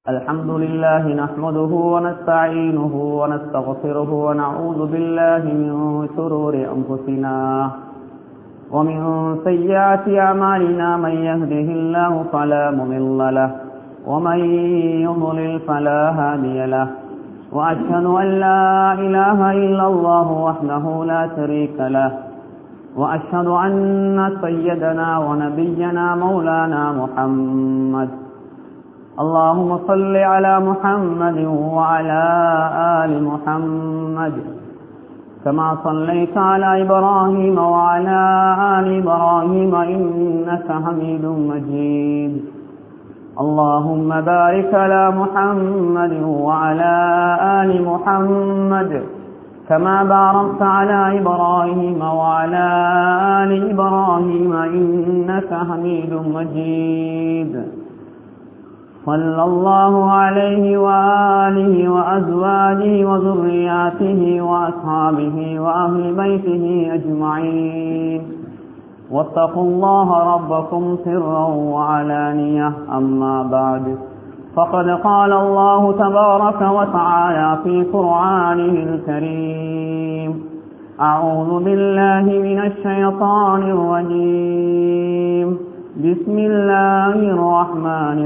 الحمد لله نحمده ونستعينه ونستغفره ونعوذ بالله من شرور أنفسنا ومن سيئات أعمالنا من يهده الله فلا مضل له ومن يضلل فلا هادي له وأشهد أن لا إله إلا الله وحده لا شريك له وأشهد أن سيدنا ونبينا مولانا محمد اللهم صل على محمد وعلى آل محمد كما صليت على إبراهيم وعلى آل إبراهيم إنك حميد مجيد اللهم بارك على محمد وعلى آل محمد كما باركت على إبراهيم وعلى آل إبراهيم إنك حميد مجيد صلى الله عليه وآله وأزواجه وذرياته وأصحابه وأهل بيته أجمعين واتقوا الله ربكم سرا وعلانية أما بعد فقد قال الله تبارك وتعالى في قرآنه الكريم أعوذ بالله من الشيطان الرجيم بسم الله الرحمن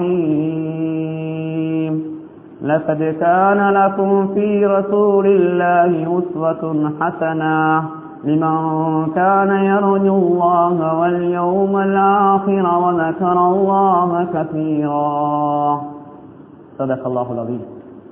الرحيم لقد كان لكم في رسول الله أسوة حسنة لمن كان يرجو الله واليوم الآخر وذكر الله كثيرا صدق الله العظيم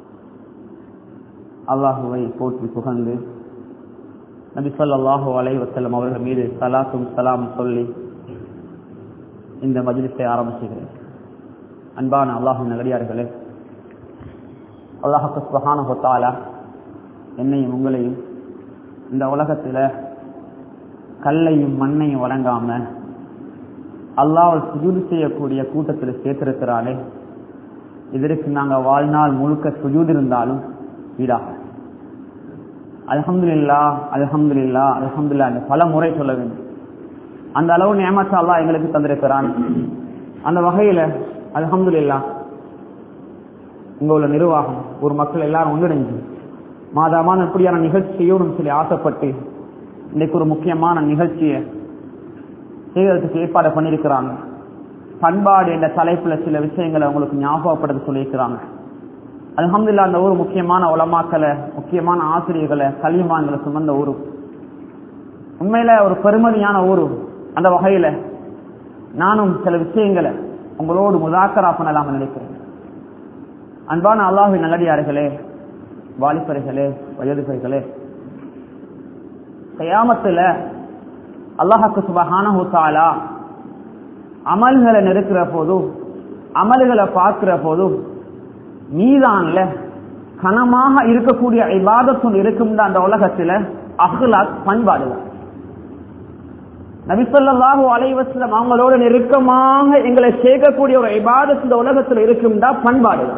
அல்லாஹுவை போற்றி புகழ்ந்து நபி சொல்லாஹு அலை வசல்லம் அவர்கள் மீது சலாத்தும் சலாம் சொல்லி இந்த மஜிலிஸை ஆரம்பிச்சுகிறேன் அன்பான அல்லாஹு நகரியார்களே அல்லாஹு சுபஹான ஹொத்தாலா என்னையும் உங்களையும் இந்த உலகத்தில் கல்லையும் மண்ணையும் வழங்காம அல்லாஹ் சுஜூது செய்யக்கூடிய கூட்டத்தில் சேர்த்திருக்கிறானே இதற்கு நாங்கள் வாழ்நாள் முழுக்க சுஜூது இருந்தாலும் வீடாக அலமதுல்லா அலமதுல்லா அலமதுல்லா என்று பல முறை சொல்ல வேண்டும் அந்த அளவு நியமத்த அல்லா எங்களுக்கு தந்திருக்கிறான் அந்த வகையில அலமதுல்லா இங்க உள்ள நிர்வாகம் ஒரு மக்கள் எல்லாரும் ஒன்றிணைஞ்சு மாதமான இப்படியான நிகழ்ச்சியோடும் சொல்லி ஆசைப்பட்டு இன்னைக்கு ஒரு முக்கியமான நிகழ்ச்சியை செய்வதற்கு ஏற்பாடு பண்ணியிருக்கிறாங்க பண்பாடு என்ற தலைப்புல சில விஷயங்களை அவங்களுக்கு ஞாபகப்படுத்த சொல்லியிருக்கிறாங்க அலமதுல்லா அந்த ஊர் முக்கியமான உலமாக்களை முக்கியமான ஆசிரியர்களை கல்விமான்களை சுமந்த ஊரு உண்மையில ஒரு பெருமதியான ஊரு அந்த வகையில நானும் சில விஷயங்களை உங்களோடு முதாக்கரா பண்ணலாம் நினைக்கிறேன் அன்பான அல்லாஹு நல்லடியார்களே வாலிபர்களே வயதுகளே கயாமத்துல அல்லாஹாக்கு சுபஹானா அமல்களை நெருக்கிற போதும் அமல்களை பார்க்கிற போதும் மீதான்ல கனமாக இருக்கக்கூடிய இபாதத்தும் இருக்கும் அந்த உலகத்துல அஹ்லாக் பண்பாடுகள் நபிசல்லாஹு அலைவசலம் அவங்களோட நெருக்கமாக எங்களை சேர்க்கக்கூடிய ஒரு இபாதத் இந்த உலகத்தில் இருக்கும்டா பண்பாடுகள்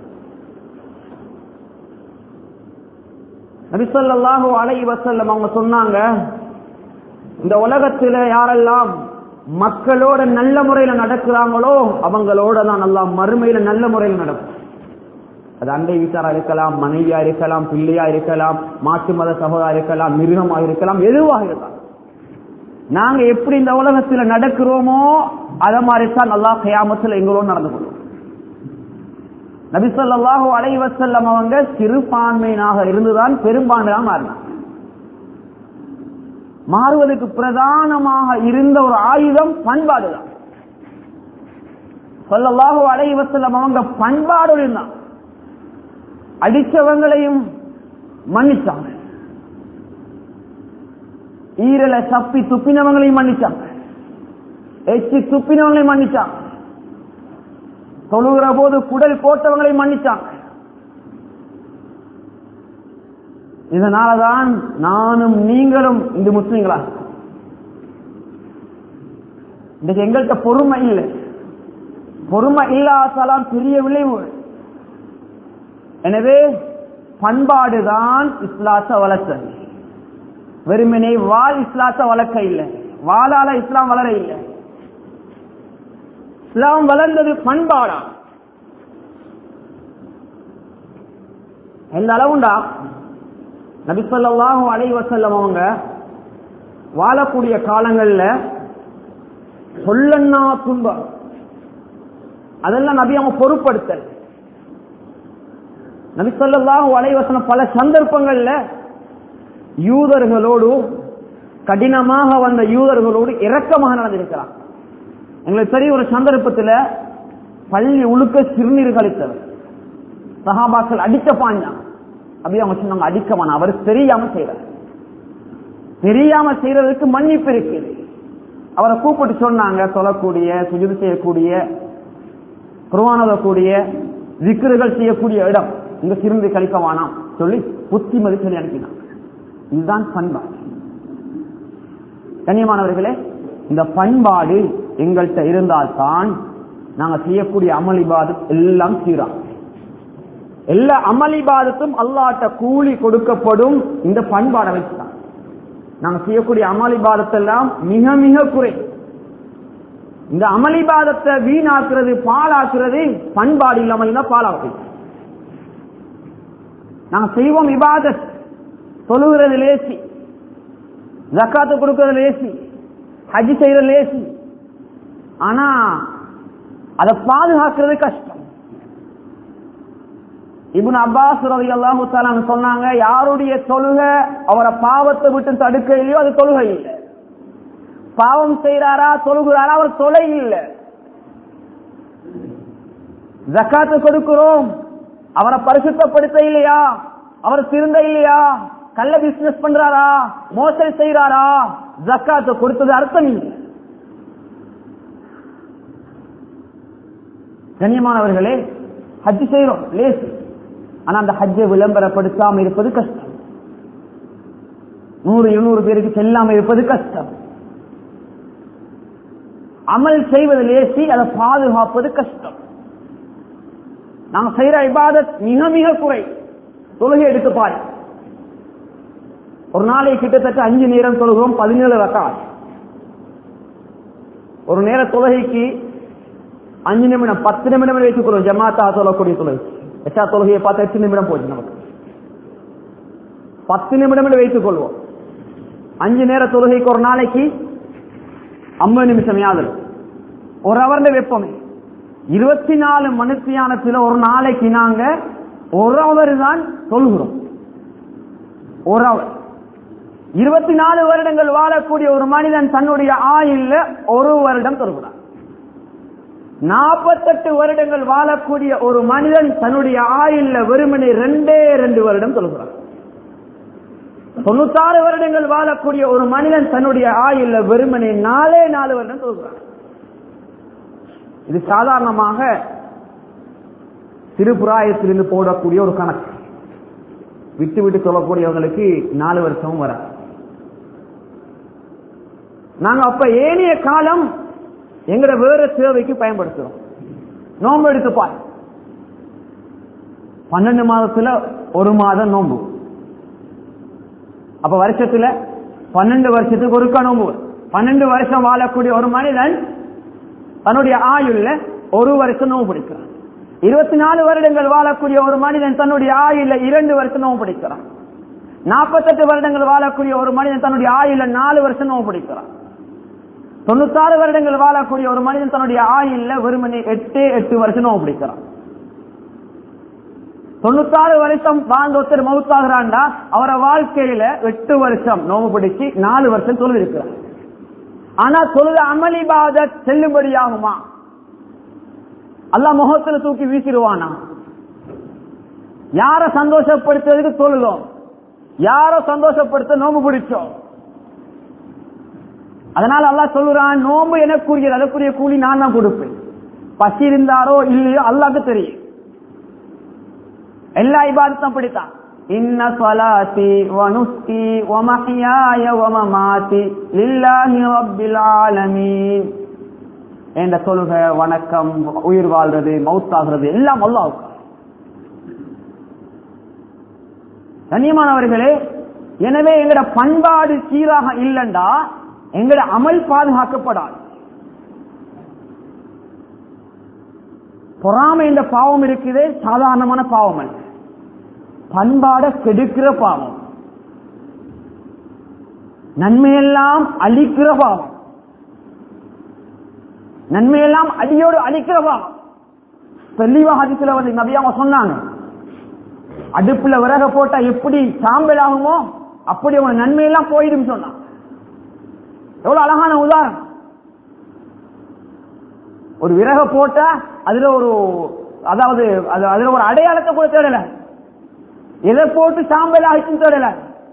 நபிசல்லாஹு அலைவசல்லம் அவங்க சொன்னாங்க இந்த உலகத்துல யாரெல்லாம் மக்களோட நல்ல முறையில நடக்கிறாங்களோ அவங்களோட தான் நல்லா மறுமையில நல்ல முறையில் நடக்கும் அது அண்டை வீட்டாரா இருக்கலாம் மனைவியா இருக்கலாம் பிள்ளையா இருக்கலாம் மாற்று மத சகோதரா இருக்கலாம் மிருகமா இருக்கலாம் எதுவாக இருக்கலாம் நாங்க எப்படி இந்த உலகத்துல நடக்கிறோமோ அத மாதிரிதான் நல்லா கயாமத்துல எங்களோட நடந்து கொள்வோம் நபிசல்லாஹு அலைவசல்லம் அவங்க சிறுபான்மையினாக இருந்துதான் பெரும்பான்மையாக மாறினார் மாறுவதற்கு பிரதானமாக இருந்த ஒரு ஆயுதம் பண்பாடு தான் சொல்லல்லாஹு அலைவசல்லம் அவங்க பண்பாடு இருந்தான் அடிச்சவங்களையும் மன்னிச்சாங்க ஈரலை சப்பி துப்பினவங்களையும் மன்னிச்சாங்க எச்சி துப்பினவங்களையும் மன்னிச்சாங்க தொழுகிற போது குடல் போட்டவங்களையும் மன்னிச்சாங்க இதனாலதான் நானும் நீங்களும் இந்த முஸ்லீம்களா இன்னைக்கு எங்கள்கிட்ட பொறுமை இல்லை பொறுமை இல்லாதாலாம் பெரிய விளைவு எனவே பண்பாடுதான் இஸ்லாத்த வளர்த்தல் வெறுமனே வாழ் இஸ்லாத்த வளர்க்க இல்லை வாழால இஸ்லாம் வளர இல்லை இஸ்லாம் வளர்ந்தது பண்பாடா எந்த அளவுண்டா நபிசல்லாஹு அலை வசல்லம் அவங்க வாழக்கூடிய காலங்கள்ல சொல்லன்னா துன்பம் அதெல்லாம் நபி அவங்க பொருட்படுத்தல் நபி சொல்லல்லாஹு அலை வசனம் பல சந்தர்ப்பங்கள்ல யூதர்களோடு கடினமாக வந்த யூதர்களோடு இரக்கமாக நடந்திருக்கிறார் எங்களுக்கு தெரிய ஒரு சந்தர்ப்பத்தில் பள்ளி உழுக்க சிறுநீர் கழித்தவர் சகாபாக்கள் அடிக்க பாஞ்சான் அப்படி அவங்க சொன்னாங்க அடிக்க வேணாம் அவர் தெரியாம செய்யறார் தெரியாம செய்யறதுக்கு மன்னிப்பு இருக்குது அவரை கூப்பிட்டு சொன்னாங்க சொல்லக்கூடிய சுஜிது செய்யக்கூடிய குருவானதக்கூடிய விக்கிருகள் செய்யக்கூடிய இடம் இங்க சிறுநீர் கழிக்க வேணாம் சொல்லி புத்திமதி சொல்லி அனுப்பினாங்க இதுதான் பண்பாடு கண்ணியமானவர்களே இந்த பண்பாடு எங்கள்கிட்ட இருந்தால்தான் நாங்க செய்யக்கூடிய அமளிபாதம் எல்லாம் சீராம் எல்லா அமளிபாதத்தும் அல்லாட்ட கூலி கொடுக்கப்படும் இந்த பண்பாடை வச்சுதான் நாங்க செய்யக்கூடிய அமளிபாதத்தெல்லாம் மிக மிக குறை இந்த அமளிபாதத்தை வீணாக்குறது பாழாக்குறது பண்பாடு இல்லாமல் இருந்தா பாழாக்கு நாங்க செய்வோம் இபாதத் தொழுகிறது லேசி ஜக்காத்து கொடுக்கறது லேசி ஹஜ் செய்யறது லேசி ஆனா அதை பாதுகாக்கிறது கஷ்டம் இபுன் அப்பாஸ் ரவி அல்லாஹு சொன்னாங்க யாருடைய தொழுகை அவரை பாவத்தை விட்டு தடுக்க இல்லையோ அது தொழுகை இல்லை பாவம் செய்யறாரா தொழுகிறாரா அவர் தொலை இல்லை ஜக்காத்து கொடுக்கிறோம் அவரை பரிசுத்தப்படுத்த இல்லையா அவர் திருந்த இல்லையா கள்ள பிசினஸ் பண்றாரா மோசடி செய்யறாரா ஜக்காத்து கொடுத்தது அர்த்தம் இல்லை கண்ணியமானவர்களே ஹஜ் செய்யறோம் லேசு ஆனா அந்த ஹஜ்ஜை விளம்பரப்படுத்தாம இருப்பது கஷ்டம் நூறு இருநூறு பேருக்கு செல்லாம இருப்பது கஷ்டம் அமல் செய்வது லேசி அதை பாதுகாப்பது கஷ்டம் நாங்க செய்யற இபாதத் மிக மிக குறை தொழுகை எடுத்து பாரு ஒரு நாளை கிட்டத்தட்ட அஞ்சு நேரம் தொழுகிறோம் பதினேழு ரக்கால் ஒரு நேர தொழுகைக்கு அஞ்சு நிமிடம் பத்து நிமிடம் வைத்துக்கொள்வோம் ஜமாத்தா சொல்லக்கூடிய தொழுகை எச்சா தொழுகையை பார்த்து எட்டு நிமிடம் போச்சு நமக்கு பத்து நிமிடம் வைத்துக் கொள்வோம் அஞ்சு நேர தொழுகைக்கு ஒரு நாளைக்கு ஐம்பது நிமிஷம் யாதல் ஒரு அவர்ல வெப்பமே இருபத்தி நாலு மணித்தியானத்தில் ஒரு நாளைக்கு நாங்க ஒரு அவர் தான் தொழுகிறோம் ஒரு அவர் இருபத்தி நாலு வருடங்கள் வாழக்கூடிய ஒரு மனிதன் தன்னுடைய ஆயுள்ல ஒரு வருடம் தொழுகிறார் நாற்பத்தெட்டு வருடங்கள் வாழக்கூடிய ஒரு மனிதன் தன்னுடைய ஆயுள்ல வெறுமனே ரெண்டே ரெண்டு வருடம் தொழுகிறார் தொண்ணூத்தாறு வருடங்கள் வாழக்கூடிய ஒரு மனிதன் தன்னுடைய ஆயுள்ல வெறுமனே நாலே நாலு வருடம் தொழுகிறார் இது சாதாரணமாக திருப்புராயத்திலிருந்து போடக்கூடிய ஒரு கணக்கு விட்டு விட்டு சொல்லக்கூடியவங்களுக்கு நாலு வருஷமும் வர நாங்க அப்ப ஏனைய காலம் எங்கட வேற சேவைக்கு பயன்படுத்துறோம் நோன்பு எடுத்துப்பார் பன்னெண்டு மாதத்துல ஒரு மாதம் நோன்பு அப்ப வருஷத்துல பன்னெண்டு வருஷத்துக்கு ஒருக்கா நோன்பு பன்னெண்டு வருஷம் வாழக்கூடிய ஒரு மனிதன் தன்னுடைய ஆயுள்ல ஒரு வருஷம் நோவு பிடிக்கிறான் இருபத்தி நாலு வருடங்கள் வாழக்கூடிய ஒரு மனிதன் தன்னுடைய ஆயுள்ல இரண்டு வருஷம் நோவு பிடிக்கிறான் நாற்பத்தெட்டு வருடங்கள் வாழக்கூடிய ஒரு மனிதன் தன்னுடைய ஆயுள்ல நாலு வருஷம் நோவு பிடிக்கிறான் தொண்ணூத்தாறு வருடங்கள் வாழக்கூடிய ஒரு மனிதன் தன்னுடைய ஆயுள்ல வெறுமனே எட்டு எட்டு வருஷம் நோவு பிடிக்கிறான் தொண்ணூத்தாறு வருஷம் வாழ்ந்த ஒருத்தர் மவுத்தாகிறான்டா அவரை வாழ்க்கையில எட்டு வருஷம் நோவு பிடிச்சு நாலு வருஷம் தொழில் இருக்கிறார் ஆனா தொழுத அமளிபாத செல்லுபடியாகுமா அல்லா முகத்துல தூக்கி வீசிடுவானா யார சந்தோஷப்படுத்துறதுக்கு தொழுதோம் யார சந்தோஷப்படுத்த நோம்பு பிடிச்சோம் அதனால அல்லா சொல்லுறான் நோம்பு எனக்குரியது அதற்குரிய கூலி நான் தான் கொடுப்பேன் பசி இருந்தாரோ இல்லையோ அல்லாக்கு தெரியும் எல்லா இபாதத்தும் பிடித்தான் இன்ன சலாத்தி வனுஸ்கி வமஹியாய வமமாத்தி லில்லாஹி ரப்பில் ஆலமீன் என்ற தொழுக வணக்கம் உயிர் வாழ்றது மவுத்தாகிறது எல்லாம் அல்லாவுக்கு கண்ணியமானவர்களே எனவே எங்கட பண்பாடு சீராக இல்லைண்டா எங்கட அமல் பாதுகாக்கப்படாது பொறாமை என்ற பாவம் இருக்குது சாதாரணமான பாவம் அல்ல பண்பாட கெடுக்கிற பாவம் நன்மையெல்லாம் அழிக்கிற பாவம் நன்மையெல்லாம் அடியோடு அழிக்கிற பாவம் தெளிவா ஹதீஸ்ல வந்து நபி அவங்க சொன்னாங்க அடுப்புல விறக போட்டா எப்படி சாம்பல் ஆகுமோ அப்படி உங்க நன்மையெல்லாம் போயிடும் சொன்னான் எவ்வளவு அழகான உதாரணம் ஒரு விறக போட்டா அதுல ஒரு அதாவது அது அதுல ஒரு அடையாளத்தை கூட தேடல எதை போட்டு சாம்பல் ஆகிச்சுன்னு தேடல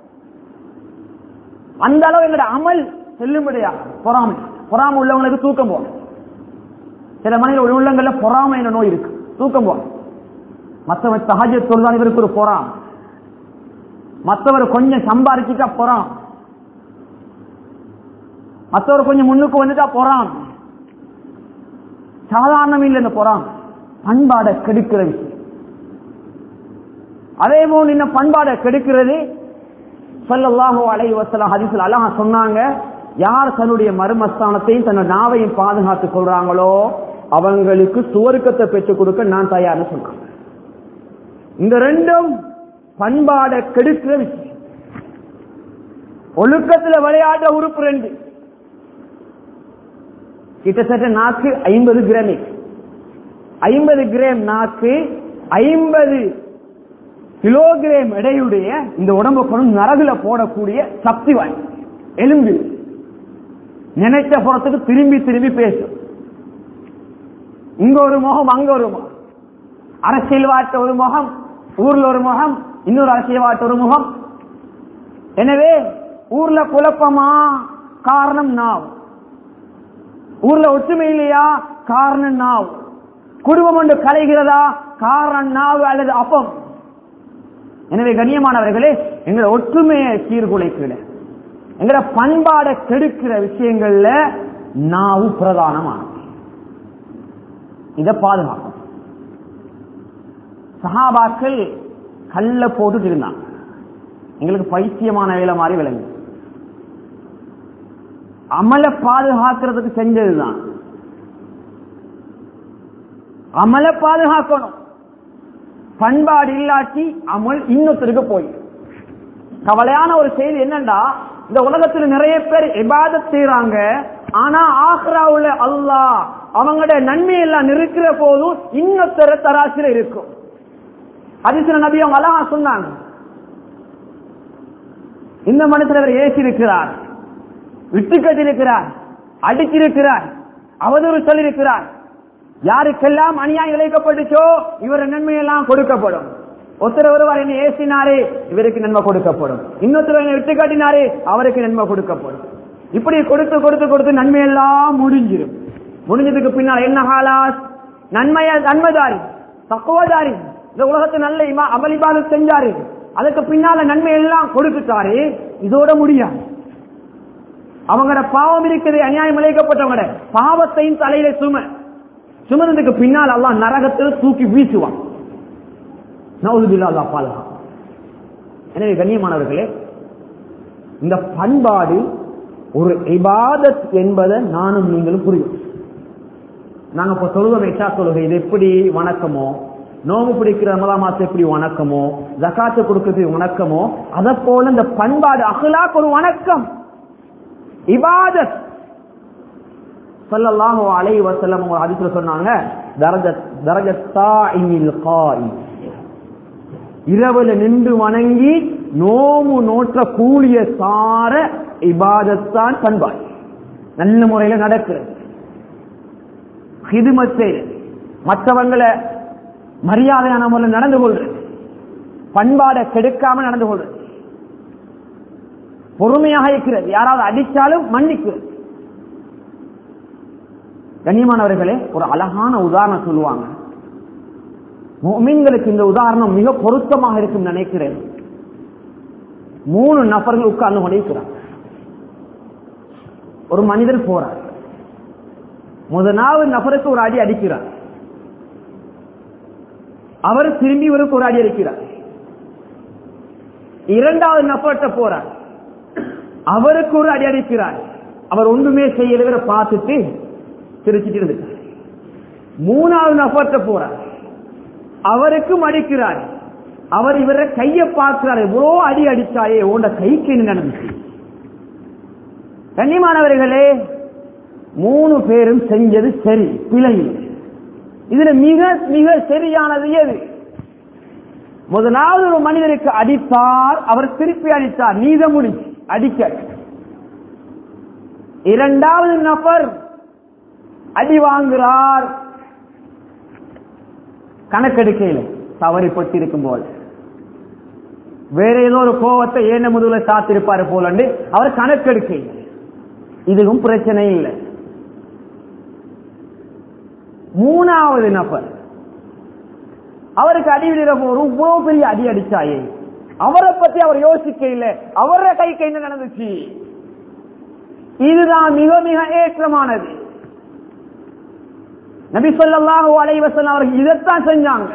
அந்த அளவு எங்களோட அமல் செல்லும்படியா பொறாமை பொறாமை உள்ளவங்களுக்கு தூக்கம் போகும் சில மனித உள்ளங்கள்ல பொறாமை என்ற நோய் இருக்கு தூக்கம் போகும் மற்றவர் சகஜ தொழிலாளி இவருக்கு ஒரு பொறாம் மற்றவர் கொஞ்சம் சம்பாதிச்சுட்டா பொறாம் மற்றவர் கொஞ்சம் முன்னுக்கு வந்துட்டா பொறாம் சாதாரணம் இல்லை இந்த பொறாம் பண்பாடை கெடுக்கிற விஷயம் அதே போல் இந்த பண்பாடை கெடுக்கிறது சொல்லல்லாஹோ அலை வசலாம் ஹதீஸ்ல அல்லாஹ் சொன்னாங்க யார் தன்னுடைய மர்மஸ்தானத்தையும் தன்னோட நாவையும் பாதுகாத்துக் கொள்றாங்களோ அவங்களுக்கு சுவர்க்கத்தை பெற்றுக் கொடுக்க நான் தயார்னு சொன்னாங்க இந்த ரெண்டும் பண்பாடை கெடுக்கிற விஷயம் ஒழுக்கத்துல விளையாட்ட உறுப்பு ரெண்டு கிட்டத்தட்ட நாக்கு ஐம்பது கிராம் ஐம்பது கிராம் நாக்கு ஐம்பது கிலோகிராம் எடையுடைய இந்த உடம்பு கொண்டு நரகுல போடக்கூடிய சக்தி வாய்ந்த எலும்பு நினைச்ச புறத்துக்கு திரும்பி திரும்பி பேசும் இங்க ஒரு முகம் அங்க ஒரு முகம் அரசியல்வாட்ட ஒரு முகம் ஊர்ல ஒரு முகம் இன்னொரு அரசியல்வாட்ட ஒரு முகம் எனவே ஊர்ல குழப்பமா காரணம் நாவ் ஊர்ல ஒற்றுமை இல்லையா காரணம் நாவ் குடும்பம் ஒன்று கலைகிறதா காரணம் நாவு அல்லது அப்பம் எனவே கண்ணியமானவர்களே எங்களை ஒற்றுமையை சீர்குலைக்கிற எங்களை பண்பாடை கெடுக்கிற விஷயங்கள்ல நாவு பிரதானமானது இதை பாதுகாக்கும் சஹாபாக்கள் கல்ல போட்டுட்டு இருந்தாங்க எங்களுக்கு பைத்தியமான வேலை மாதிரி விளங்கு அமலை பாதுகாக்கிறதுக்கு செஞ்சதுதான் அமலை பாதுகாக்கணும் பண்பாடு இல்லாட்டி அமல் இன்னொருத்தருக்கு போய் கவலையான ஒரு செய்தி என்னண்டா இந்த உலகத்துல நிறைய பேர் இபாதத் செய்யறாங்க ஆனா ஆக்ராவுல அல்லாஹ் அவங்களோட நன்மை எல்லாம் நிறுக்கிற போதும் இன்னொருத்தர தராசில இருக்கும் அதிசல நபி அவங்க அழகா சொன்னாங்க இந்த மனுஷன் ஏசி இருக்கிறார் விட்டு கட்டிருக்கிறார் அடிச்சிருக்கிறார் அவதூறு சொல்லியிருக்கிறார் யாருக்கெல்லாம் அநியாயம் இழைக்கப்பட்டுச்சோ இவர் நன்மையெல்லாம் கொடுக்கப்படும் ஒருத்தர் ஒருவர் என்ன ஏசினாரே இவருக்கு நன்மை கொடுக்கப்படும் இன்னொருத்தர் என்ன விட்டு காட்டினாரே அவருக்கு நன்மை கொடுக்கப்படும் இப்படி கொடுத்து கொடுத்து கொடுத்து நன்மையெல்லாம் முடிஞ்சிடும் முடிஞ்சதுக்கு பின்னால் என்ன ஹாலாஸ் நன்மைய நன்மைதாரி தக்குவதாரி இந்த உலகத்தை நல்ல இமா அமளிபாதம் செஞ்சாரு அதுக்கு பின்னால நன்மை எல்லாம் கொடுத்துட்டாரு இதோட முடியாது அவங்களோட பாவம் இருக்குது அநியாயம் இழைக்கப்பட்டவங்களோட பாவத்தையும் தலையில சும சுமந்ததுக்கு பின்னால் அல்லாஹ் நரகத்தில் தூக்கி வீசுவான் நவுதுபில்லா அல்லாஹ் பாதுகாப்பு எனவே கண்ணியமானவர்களே இந்த பண்பாடு ஒரு இபாதத் என்பதை நானும் நீங்களும் புரியும் நாங்க இப்ப தொழுகை இஷா தொழுகை இது எப்படி வணக்கமோ நோம்பு பிடிக்கிற ரமலான் மாசம் எப்படி வணக்கமோ ஜக்காத்து கொடுக்கிறது வணக்கமோ அதை போல இந்த பண்பாடு அகலாக் ஒரு வணக்கம் இபாதத் ஸல்லல்லாஹு அலைஹி வஸல்லம் ஒரு ஹதீஸ்ல சொன்னாங்க தரஜத் தரஜத்தாஇல் காயிம் இரவுல நின்று வணங்கி நோமு நோற்ற கூலிய சார இபாதத்தான் பண்பாடு நல்ல முறையில நடக்கிறது ஹிதுமத்தை மற்றவங்களை மரியாதையான முறையில் நடந்து கொள்றது பண்பாடை கெடுக்காம நடந்து கொள்றது பொறுமையாக இருக்கிறது யாராவது அடிச்சாலும் மன்னிக்கிறது கண்ணியமானவர்களே ஒரு அழகான உதாரணம் சொல்லுவாங்க மீன்களுக்கு இந்த உதாரணம் மிக பொருத்தமாக இருக்கும் நினைக்கிறேன் மூணு நபர்கள் உட்கார்ந்து கொண்டிருக்கிறார் ஒரு மனிதர் போறார் முதலாவது நபருக்கு ஒரு அடி அடிக்கிறார் அவர் திரும்பி இவருக்கு ஒரு அடி அடிக்கிறார் இரண்டாவது நபர்கிட்ட போறார் அவருக்கு ஒரு அடி அடிக்கிறார் அவர் ஒன்றுமே செய்யல பார்த்துட்டு சிரிச்சிட்டு இருந்துட்டார் மூணாவது நபர்கிட்ட போறார் அவருக்கும் அடிக்கிறார் அவர் இவர கைய பார்க்கிறார் எவ்வளோ அடி அடிச்சாயே உண்ட கைக்கு என்ன நடந்துச்சு கண்ணியமானவர்களே மூணு பேரும் செஞ்சது சரி பிழை இதுல மிக மிக சரியானது எது முதலாவது ஒரு மனிதருக்கு அடித்தார் அவர் திருப்பி அடித்தார் நீதமுடி அடிக்க இரண்டாவது நபர் அடி வாங்குகிறார் கணக்கெடுக்கையில் தவறிப்பட்டிருக்கும் போது வேற ஏதோ ஒரு கோவத்தை ஏன முதுகுல சாத்திருப்பாரு போல அவர் கணக்கெடுக்கையில் இதுவும் பிரச்சனை இல்லை மூணாவது நபர் அவருக்கு அடி விடுற போது இவ்வளவு பெரிய அடி அடிச்சாயே அவரை பத்தி அவர் யோசிக்க இல்லை அவர கைக்கு என்ன நடந்துச்சு இதுதான் மிக மிக ஏற்றமானது நபி சொல்லாஹு அலைவசன் அவர்கள் இதைத்தான் செஞ்சாங்க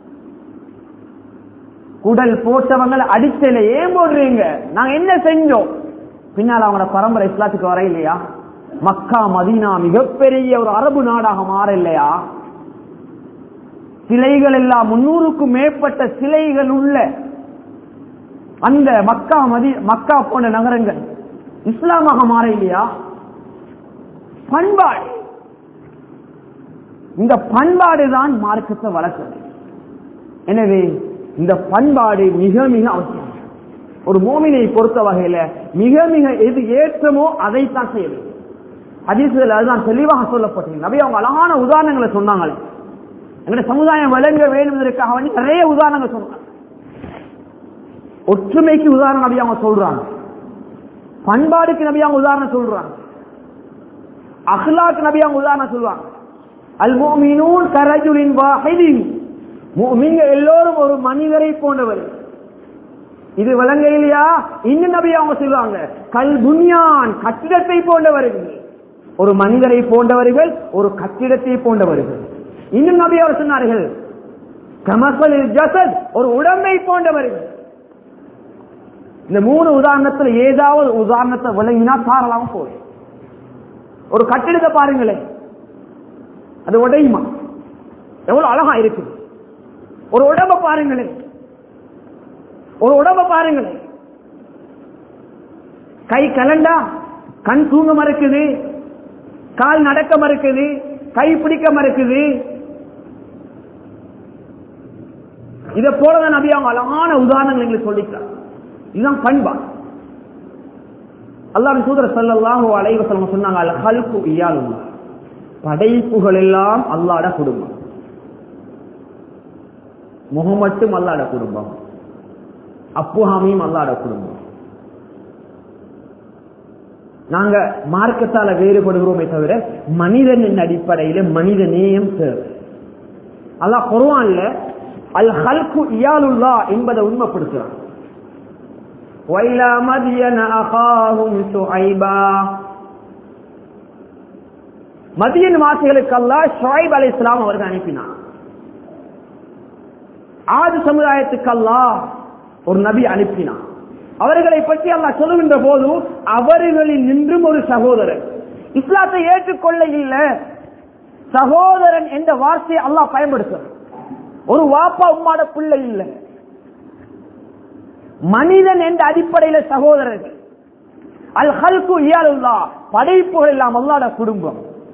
குடல் போட்டவங்களை அடிச்சல ஏன் போடுறீங்க நாங்க என்ன செஞ்சோம் பின்னால் அவங்களோட பரம்பரை இஸ்லாத்துக்கு வர இல்லையா மக்கா மதீனா மிகப்பெரிய ஒரு அரபு நாடாக மாற இல்லையா சிலைகள் எல்லாம் முன்னூறுக்கும் மேற்பட்ட சிலைகள் உள்ள அந்த மக்கா மதி மக்கா போன்ற நகரங்கள் இஸ்லாமாக மாற இல்லையா பண்பாடு இந்த பண்பாடு தான் மார்க்கத்தை வளர்க்கிறது எனவே இந்த பண்பாடு மிக மிக அவசியம் ஒரு மோமினை பொறுத்த வகையில மிக மிக எது ஏற்றமோ அதைத்தான் செய்ய வேண்டும் ஹதீசுகள் அதுதான் தெளிவாக சொல்லப்பட்டது நபி அவங்க அழகான உதாரணங்களை சொன்னாங்களே எங்களுடைய சமுதாயம் விளங்க வேண்டும் என்பதற்காக வேண்டி நிறைய உதாரணங்கள் சொன்னாங்க ஒற்றுமைக்கு உதாரணம் நபி அவங்க சொல்றாங்க பண்பாடுக்கு நபி அவங்க உதாரணம் சொல்றாங்க அஹ்லாக்கு நபி அவங்க உதாரணம் சொல்லுவாங்க அல் மோமினூன் கரஜுலின் வாஹிதின் முஃமின்க எல்லோரும் ஒரு மனிதரை போன்றவர் இது விளங்க இல்லையா இன்னும் நபி அவங்க சொல்லுவாங்க கல் புனியான் கட்டிடத்தை போன்றவர்கள் ஒரு மனிதரை போன்றவர்கள் ஒரு கட்டிடத்தை போன்றவர்கள் இன்னும் நபி அவர் சொன்னார்கள் கமசலில் ஜசத் ஒரு உடம்பை போன்றவர்கள் இந்த மூணு உதாரணத்துல ஏதாவது உதாரணத்தை விளங்கினா தாராளமா போதும் ஒரு கட்டிடத்தை பாருங்களேன் அது உடையுமா எவ்வளவு அழகா இருக்கு ஒரு உடம்ப பாருங்களேன் ஒரு உடம்ப பாருங்களேன் கை கலண்டா கண் தூங்க மறுக்குது கால் நடக்க மறுக்குது கை பிடிக்க மறுக்குது இதை போலதான் நபி அவங்க அழகான உதாரணங்கள் எங்களுக்கு சொல்லிக்கிறார் இதுதான் பண்பாடு அல்லாஹ் தூதர் ஸல்லல்லாஹு அலைஹி வஸல்லம் சொன்னாங்க அல் ஹல்கு இயாலுல்லாஹ் படைப்புகள் எல்லாம் அல்லாஹ்ட குடும்பம் முகமட்டும் அல்லாஹ்ட குடும்பம் அப்புஹாமியும் அல்லாஹ்ட குடும்பம் நாங்க மார்க்கத்தால வேறுபடுகிறோமே தவிர மனிதனின் அடிப்படையில மனித நேயம் தேவை அல்லாஹ் குர்ஆன்ல அல் ஹல்கு இயாலுல்லா என்பதை உண்மைப்படுத்துறான் وإلى مدين أخاهم شعيبا மதியன் வாசிகளுக்கு அல்லாஹ் ஷுவைப் அலை இஸ்லாம் அவர்கள் அனுப்பினார் ஆது சமுதாயத்துக்கு அல்லாஹ் ஒரு நபி அனுப்பினார் அவர்களை பற்றி அல்லாஹ் சொல்லுகின்ற போது அவர்களில் நின்றும் ஒரு சகோதரர் இஸ்லாத்தை ஏற்றுக்கொள்ள இல்லை சகோதரன் என்ற வார்த்தையை அல்லாஹ் பயன்படுத்துறார் ஒரு வாப்பா உம்மாட பிள்ளை இல்லை மனிதன் என்ற அடிப்படையில சகோதரர்கள் அல் ஹல்கு இயாலுல்லா படைப்புகள் எல்லாம் அல்லாட குடும்பம்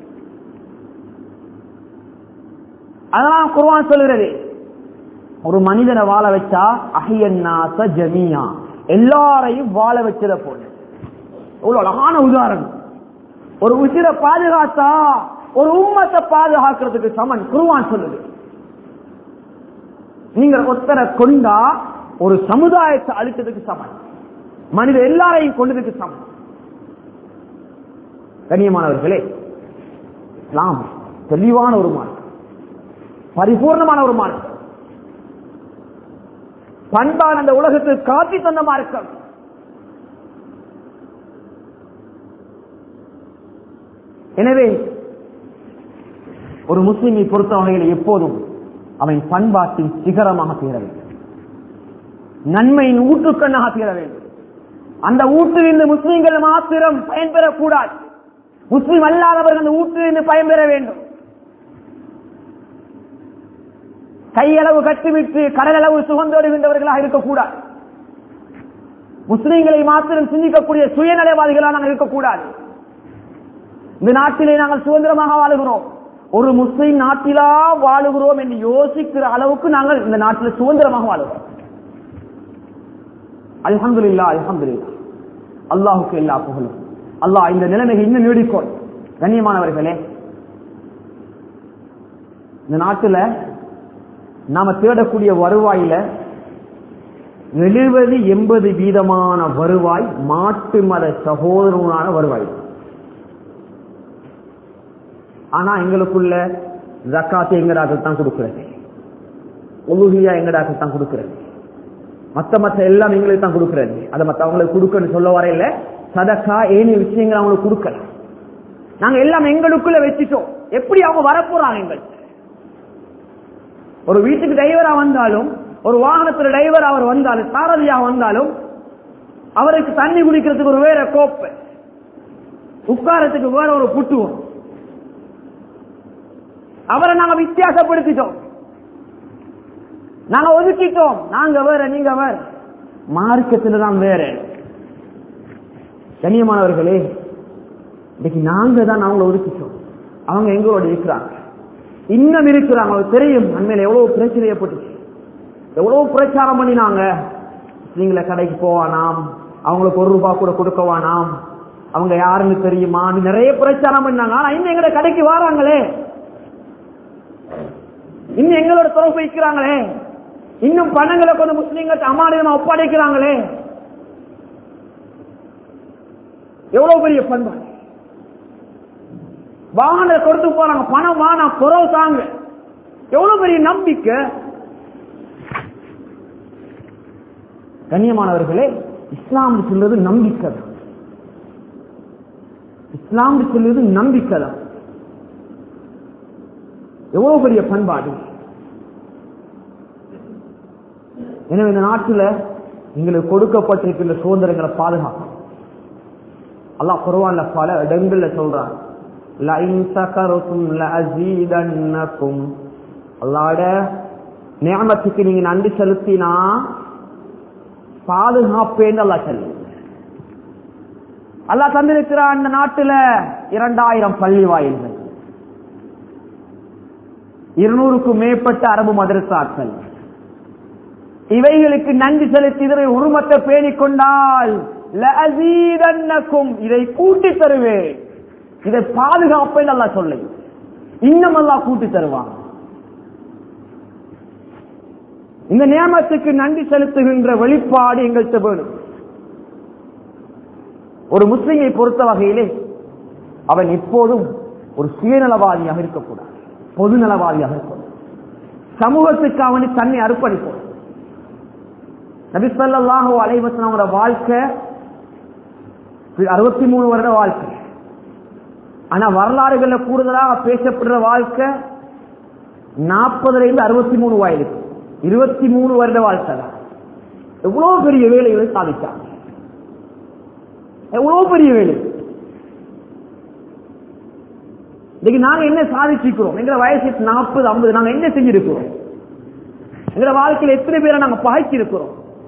அதெல்லாம் குர்ஆன் சொல்கிறது ஒரு மனிதனை வாழ வச்சா அஹியன்னாச ஜமியா எல்லாரையும் வாழ வச்சத போல ஒரு அழகான உதாரணம் ஒரு உசிரை பாதுகாத்தா ஒரு உம்மத்தை பாதுகாக்கிறதுக்கு சமன் குருவான் சொல்லுது நீங்க ஒத்தரை கொண்டா ஒரு சமுதாயத்தை அழித்ததுக்கு சமம் மனித எல்லாரையும் கொண்டதுக்கு சமம் கண்ணியமானவர்களே இஸ்லாம் தெளிவான ஒரு மார்க்கம் பரிபூர்ணமான ஒரு மார்க்கம் பண்பான அந்த உலகத்துக்கு காட்டி தந்த மார்க்கம் எனவே ஒரு முஸ்லிமை பொறுத்த வகையில் எப்போதும் அவன் பண்பாட்டின் சிகரமாக தீர வேண்டும் நன்மையின் ஊற்றுக்கண்ணாக தீர வேண்டும் அந்த ஊற்றிலிருந்து முஸ்லிம்கள் மாத்திரம் பயன்பெறக்கூடாது முஸ்லிம் அல்லாதவர்கள் அந்த ஊற்றிலிருந்து பயன்பெற வேண்டும் கையளவு கட்டிவிட்டு கடலளவு சுகந்தோடுகின்றவர்களாக இருக்கக்கூடாது முஸ்லிம்களை மாத்திரம் சிந்திக்கக்கூடிய சுயநலவாதிகளாக நாங்கள் இருக்கக்கூடாது இந்த நாட்டிலே நாங்கள் சுதந்திரமாக வாழுகிறோம் ஒரு முஸ்லிம் நாட்டிலா வாழுகிறோம் என்று யோசிக்கிற அளவுக்கு நாங்கள் இந்த நாட்டில் சுதந்திரமாக வாழுகிறோம் அல்ஹம்துலில்லா அல்ஹம்துலில்லா அல்லாஹுக்கு எல்லா புகழும் அல்லாஹ் இந்த நிலைமையை இன்னும் நீடிக்கும் கண்ணியமானவர்களே இந்த நாட்டுல நாம தேடக்கூடிய வருவாயில எழுபது எண்பது வீதமான வருவாய் மாட்டு மத சகோதரனான வருவாய் ஆனா எங்களுக்குள்ள ஜக்காத்து எங்கடாக்கள் தான் கொடுக்கிறது ஒழுகியா எங்கடாக்கள் தான் கொடுக்கிறது மத்த மத்த எல்லாம் எங்களுக்கு தான் கொடுக்கிறது அதை மத்த அவங்களுக்கு கொடுக்கன்னு சொல்ல வரையில சதக்கா ஏனைய விஷயங்கள் அவங்களுக்கு கொடுக்கல நாங்க எல்லாம் எங்களுக்குள்ள வச்சுட்டோம் எப்படி அவங்க வரப்போறாங்க எங்களுக்கு ஒரு வீட்டுக்கு டிரைவரா வந்தாலும் ஒரு வாகனத்துல டிரைவர் அவர் வந்தாலும் சாரதியா வந்தாலும் அவருக்கு தண்ணி குடிக்கிறதுக்கு ஒரு வேற கோப்பை உட்காரத்துக்கு வேற ஒரு புட்டுவோம் அவரை நாங்க வித்தியாசப்படுத்திட்டோம் நாங்க ஒதுக்கிட்டோம் நாங்க வேற நீங்க வேற மார்க்கத்துல தான் வேற கண்ணியமானவர்களே இன்னைக்கு நாங்க தான் அவங்கள ஒதுக்கிட்டோம் அவங்க எங்களோட இருக்கிறாங்க இன்னும் இருக்கிறாங்க அவங்களுக்கு தெரியும் அண்மையில எவ்வளவு பிரச்சனை ஏற்பட்டுச்சு எவ்வளவு பிரச்சாரம் பண்ணினாங்க நீங்கள கடைக்கு போவானாம் அவங்களுக்கு ஒரு ரூபாய் கூட கொடுக்கவானாம் அவங்க யாருன்னு தெரியுமா நிறைய பிரச்சாரம் பண்ணாங்க ஆனா இன்னும் எங்கட கடைக்கு வராங்களே இன்னும் எங்களோட தொடர்பு வைக்கிறாங்களே இன்னும் பணங்களை கொண்டு முஸ்லீம்கள் அமானியமா ஒப்படைக்கிறாங்களே எவ்வளவு பெரிய பண்பாடு வாகனத்தை கொடுத்து போறாங்க பணம் வானா குறவு தாங்க எவ்வளவு பெரிய நம்பிக்கை கண்ணியமானவர்களே இஸ்லாம் சொல்றது நம்பிக்கை தான் இஸ்லாம் சொல்வது நம்பிக்கை தான் எவ்வளவு பெரிய பண்பாடு எனவே இந்த நாட்டில் எங்களுக்கு கொடுக்கப்பட்டிருக்கின்ற சுதந்திரங்களை பாதுகாக்கும் அல்லாஹ் குர்ஆன்ல பல இடங்கள்ல சொல்றான் லஇன் சகரதும் லஅஸீதன்னகும் அல்லாஹ்ட நியமத்துக்கு நீங்க நன்றி செலுத்தினா பாதுகாப்பேன்னு அல்லாஹ் சொல்லு அல்லாஹ் தந்திருக்கிறான் இந்த நாட்டுல இரண்டாயிரம் பள்ளி வாயில்கள் இருநூறுக்கும் மேற்பட்ட அரபு மதரசாக்கள் இவைகளுக்கு நன்றி செலுத்தி இதனை உருமத்தை பேணிக் கொண்டால் லஅஸீதன்னக்கும் இதை கூட்டி தருவேன் இதை பாதுகாப்பேன் அல்லா சொல்லு இன்னும் அல்லாஹ் கூட்டி தருவான் இந்த நியமத்துக்கு நன்றி செலுத்துகின்ற வெளிப்பாடு எங்கள்கிட்ட வேணும் ஒரு முஸ்லிமை பொறுத்த வகையிலே அவன் எப்போதும் ஒரு சுயநலவாதியாக இருக்கக்கூடாது பொதுநலவாதியாக இருக்கக்கூடாது சமூகத்துக்கு அவனு தன்னை அர்ப்பணிப்போம் நபிசல்லாஹு அலைவசனோட வாழ்க்கை அறுபத்தி மூணு வருட வாழ்க்கை ஆனா வரலாறுகள்ல கூடுதலாக பேசப்படுற வாழ்க்கை நாற்பதுல இருந்து அறுபத்தி மூணு வயதுக்கு இருபத்தி மூணு வருட வாழ்க்கை தான் எவ்வளவு பெரிய வேலைகளை சாதிச்சாங்க எவ்வளவு பெரிய வேலை இன்னைக்கு நாங்க என்ன சாதிச்சிருக்கிறோம் எங்க வயசு நாற்பது ஐம்பது நாங்க என்ன செஞ்சிருக்கிறோம் எங்க வாழ்க்கையில எத்தனை பேரை நாங்க பகைச்சிருக்கிறோம்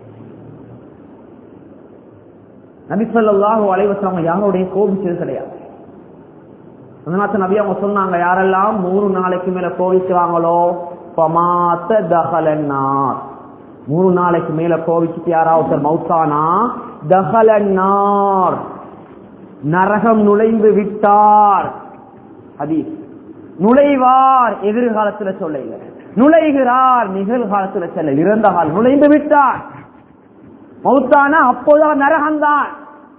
நபிசல்லாஹு அலைவசம் யாரோடைய கோபிச்சது கிடையாது அதனால நபி அவங்க சொன்னாங்க யாரெல்லாம் மூணு நாளைக்கு மேல கோவிச்சுவாங்களோ பமாத்த தகலன்னார் மூணு நாளைக்கு மேல கோவிச்சுட்டு யாராவது மௌத்தானா தகலன்னார் நரகம் நுழைந்து விட்டார் அதி நுழைவார் எதிர்காலத்துல சொல்ல நுழைகிறார் நிகழ்காலத்துல செல்ல இறந்த கால் நுழைந்து விட்டார் மௌத்தானா அப்போதான் நரகம்தான்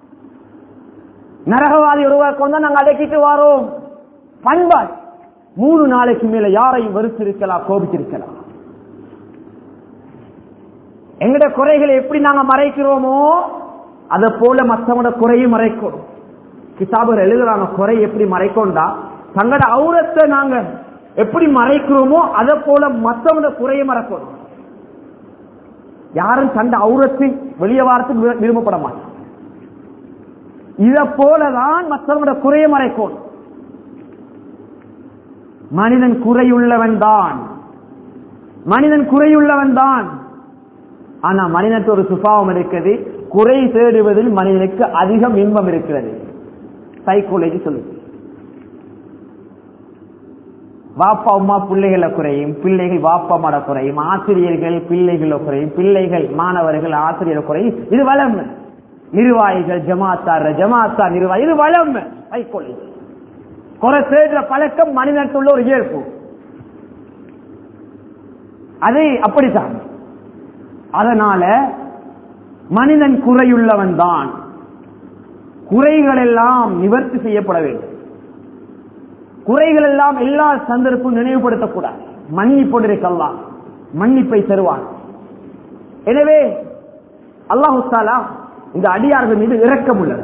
நரகவாதி ஒருவர் கொண்டு நாங்க அடக்கிட்டு வரோம் பண்பாடு மூணு நாளைக்கு மேல யாரையும் வெறுத்திருக்கலாம் கோபிச்சிருக்கலாம் எங்கட குறைகளை எப்படி நாங்க மறைக்கிறோமோ அதை போல மற்றவங்களோட குறையும் மறைக்கணும் கிதாபர் எழுதுறாங்க குறை எப்படி மறைக்கொண்டா தங்களோட அவுரத்தை நாங்க எப்படி மறைக்கிறோமோ அதை போல மற்றவங்களோட குறையை மறைக்கணும் யாரும் தண்ட அவுரத்தை வெளியே வாரத்துக்கு விரும்பப்பட மாட்டாங்க இத போலதான் மற்றவங்களோட குறையை மறைக்கணும் மனிதன் குறையுள்ளவன் தான் மனிதன் குறையுள்ளவன் தான் ஆனா மனிதனுக்கு ஒரு சுபாவம் இருக்குது குறை தேடுவதில் மனிதனுக்கு அதிகம் இன்பம் இருக்கிறது சைக்கோலஜி சொல்லுது வாப்பா அம்மா பிள்ளைகளை குறையும் பிள்ளைகள் வாப்பா மாட குறையும் ஆசிரியர்கள் பிள்ளைகளை குறையும் பிள்ளைகள் மாணவர்கள் ஆசிரியர் குறையும் இது வளம் நிர்வாகிகள் ஜமாத்தார் ஜமாத்தார் நிர்வாகி இது வளம் சைக்கோலஜி குறை தேடுற பழக்கம் மனிதனுக்கு உள்ள ஒரு இயல்பு அது அப்படித்தான் அதனால மனிதன் குறையுள்ளவன் தான் குறைகள் எல்லாம் நிவர்த்தி செய்யப்பட வேண்டும் குறைகள் எல்லாம் எல்லா சந்தர்ப்பம் நினைவுபடுத்தக்கூடாது மன்னிப்பொண்டிருக்கலாம் மன்னிப்பை தருவான் எனவே அல்லாஹு தாலா இந்த அடியார்கள் மீது இரக்கம் உள்ளது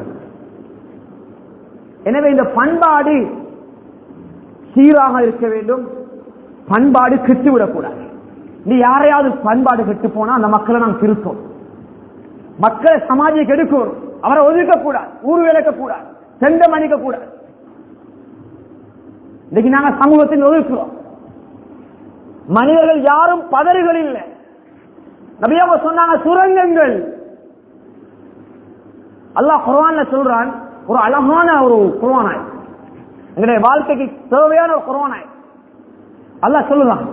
எனவே இந்த பண்பாடு சீராக இருக்க வேண்டும் பண்பாடு கெட்டுவிடக்கூடாது நீ யாரையாவது பண்பாடு கெட்டு போனா அந்த மக்களை நாம் திருத்தோம் மக்களை சமாஜியை கெடுக்கணும் அவரை ஒதுக்க கூடாது ஊர் விளக்க கூடாது செண்ட மணிக்க கூடாது இன்னைக்கு நாங்க சமூகத்தில் ஒதுக்குறோம் மனிதர்கள் யாரும் பதறுகள் இல்லை நபியாவ சொன்னாங்க சுரங்கங்கள் அல்லாஹ் குர்ஆன்ல சொல்றான் ஒரு அழகான ஒரு குர்ஆனாய் எங்களுடைய வாழ்க்கைக்கு தேவையான ஒரு குர்ஆனாய் அல்லாஹ் சொல்லுறான்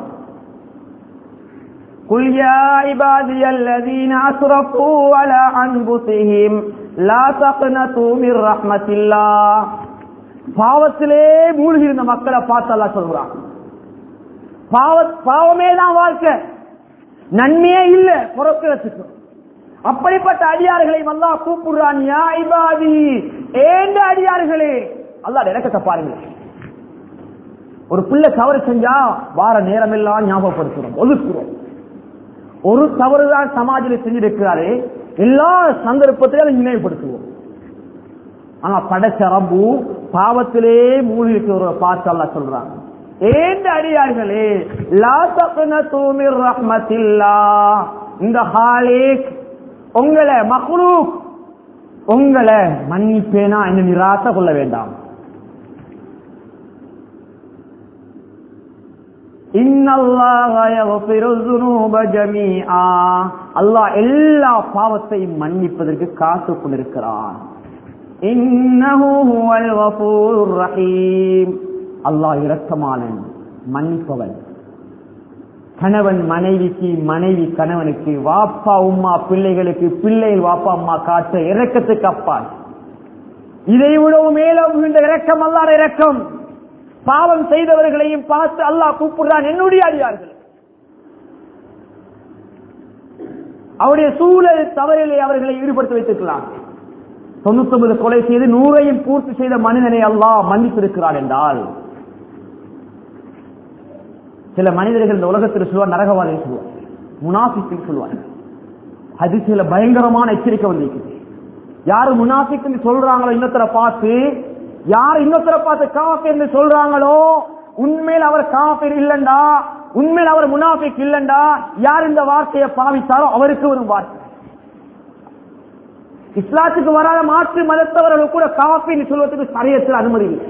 قل يا عبادي الذين أسرفوا على أنفسهم لا تقنطوا من رحمة الله பாவத்திலே மூழ்கி இருந்த மக்களை பார்த்து அல்லாஹ் சொல்றான் பாவ பாவமே தான் வாழ்க்கை நன்மையே இல்ல புறக்கிறதுக்கு அப்படிப்பட்ட அடியார்களை அல்லாஹ் கூப்பிடுறான் யா இபாதி ஏண்ட அடியார்களே அல்லாஹ் இறக்கத்தை பாருங்க ஒரு பிள்ளை தவறு செஞ்சா வார நேரம் எல்லாம் ஞாபகப்படுத்துறோம் ஒதுக்குறோம் ஒரு தவறுதான் சமாஜில் செஞ்சிருக்கிறாரு எல்லா சந்தர்ப்பத்திலும் அதை நினைவுபடுத்துவோம் ஆனா படைச்ச ரப்பு பாவத்திலே மூழ்கி இருக்கிற பார்த்து அல்லா சொல்றாங்க ஏந்த அடியார்களே லா தக்னது மிர் ரஹ்மத்தில்லா இந்த ஹாலிக் உங்களை மக்லூக் உங்களை மன்னிப்பேனா என்று நிராசை கொள்ள வேண்டாம் அல்லாஹ் எல்லா பாவத்தையும் மன்னிப்பதற்கு காத்து கொண்டிருக்கிறான் அல்லாஹ் இரக்கமானன் மன்னிப்பவன் கணவன் மனைவிக்கு மனைவி கணவனுக்கு வாப்பா உம்மா பிள்ளைகளுக்கு பிள்ளைகள் வாப்பா அம்மா காட்ட இறக்கத்துக்கு அப்பால் இதை விடவும் மேலும் இந்த இரக்கம் அல்லாத இரக்கம் பாவம் செய்தவர்களையும் பார்த்து அல்லாஹ் கூப்பிடுறான் என்னுடைய அடியார்கள் அவருடைய சூழல் தவறிலே அவர்களை ஈடுபடுத்தி வைத்திருக்கலாம் தொண்ணூத்தி ஒன்பது கொலை செய்து நூறையும் பூர்த்தி செய்த மனிதனை அல்லாஹ் மன்னித்திருக்கிறார் என்றால் சில மனிதர்கள் இந்த உலகத்தில் சொல்லுவார் நரகவாதி சொல்லுவார் முனாஃபிக்கு சொல்லுவார் அது சில பயங்கரமான எச்சரிக்கை வந்திருக்குது யாரு முனாஃபிக்கு சொல்றாங்களோ இன்னொருத்தரை பார்த்து யார் இன்னொருத்தரை பார்த்து காஃபிர் சொல்றாங்களோ உண்மையில் அவர் காஃபிர் இல்லண்டா உண்மையில் அவர் முனாஃபிக் இல்லண்டா யார் இந்த வார்த்தையை பாவித்தாரோ அவருக்கு ஒரு வார்த்தை இஸ்லாத்துக்கு வராத மாற்று மதத்தவர்கள் கூட காஃபின்னு சொல்வதற்கு சரியத்தில் அனுமதி இல்லை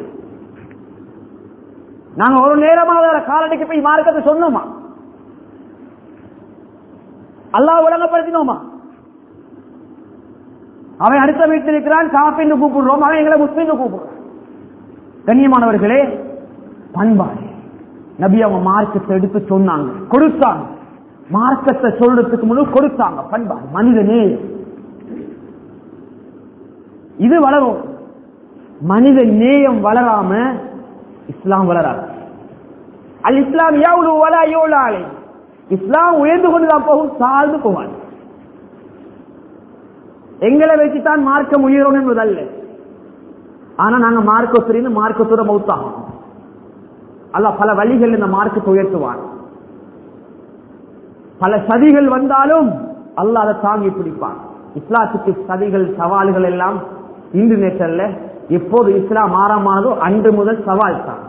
நாங்க ஒரு நேரமாக காலடிக்கு போய் மார்க்கத்தை சொன்னோமா அல்லாஹ் விளங்கப்படுத்தினோமா அவன் அடுத்த வீட்டில் இருக்கிறான் காப்பின்னு கூப்பிடுறோம் அவன் எங்களை முஸ்லீம் கூப்பிடுறான் கண்ணியமானவர்களே பண்பாடு நபி அவங்க மார்க்கத்தை எடுத்து சொன்னாங்க கொடுத்தாங்க மார்க்கத்தை சொல்றதுக்கு முழு கொடுத்தாங்க பண்பாடு மனிதனே இது வளரும் மனித நேயம் வளராம இஸ்லாம் வளராது அல் இஸ்லாம் எவ்வளவு வளா எவ்வளவு ஆளை இஸ்லாம் உயர்ந்து கொண்டுதான் போகும் தாழ்ந்து போவாது எங்களை வச்சுதான் மார்க்கம் உயரும் என்பதல்ல ஆனா நாங்க மார்க்கத்துறைன்னு மார்க்கத்துறை மௌத்தாகும் அல்ல பல வழிகள் இந்த மார்க்கத்தை உயர்த்துவான் பல சதிகள் வந்தாலும் அல்ல அதை தாங்கி பிடிப்பான் இஸ்லாத்துக்கு சதிகள் சவால்கள் எல்லாம் இன்று நேற்றல்ல எப்போது இஸ்லாம் ஆரம்பமானதோ அன்று முதல் சவால் தான்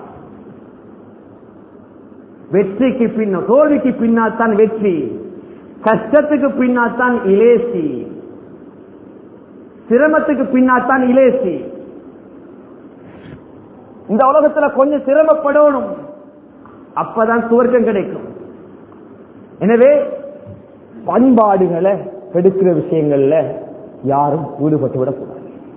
வெற்றிக்கு பின்ன தோல்விக்கு பின்னால் தான் வெற்றி கஷ்டத்துக்கு பின்னால் தான் இலேசி சிரமத்துக்கு பின்னால் தான் இலேசி இந்த உலகத்துல கொஞ்சம் சிரமப்படணும் அப்பதான் சுவர்க்கம் கிடைக்கும் எனவே பண்பாடுகளை கெடுக்கிற விஷயங்கள்ல யாரும் ஈடுபட்டு விடக்கூடாது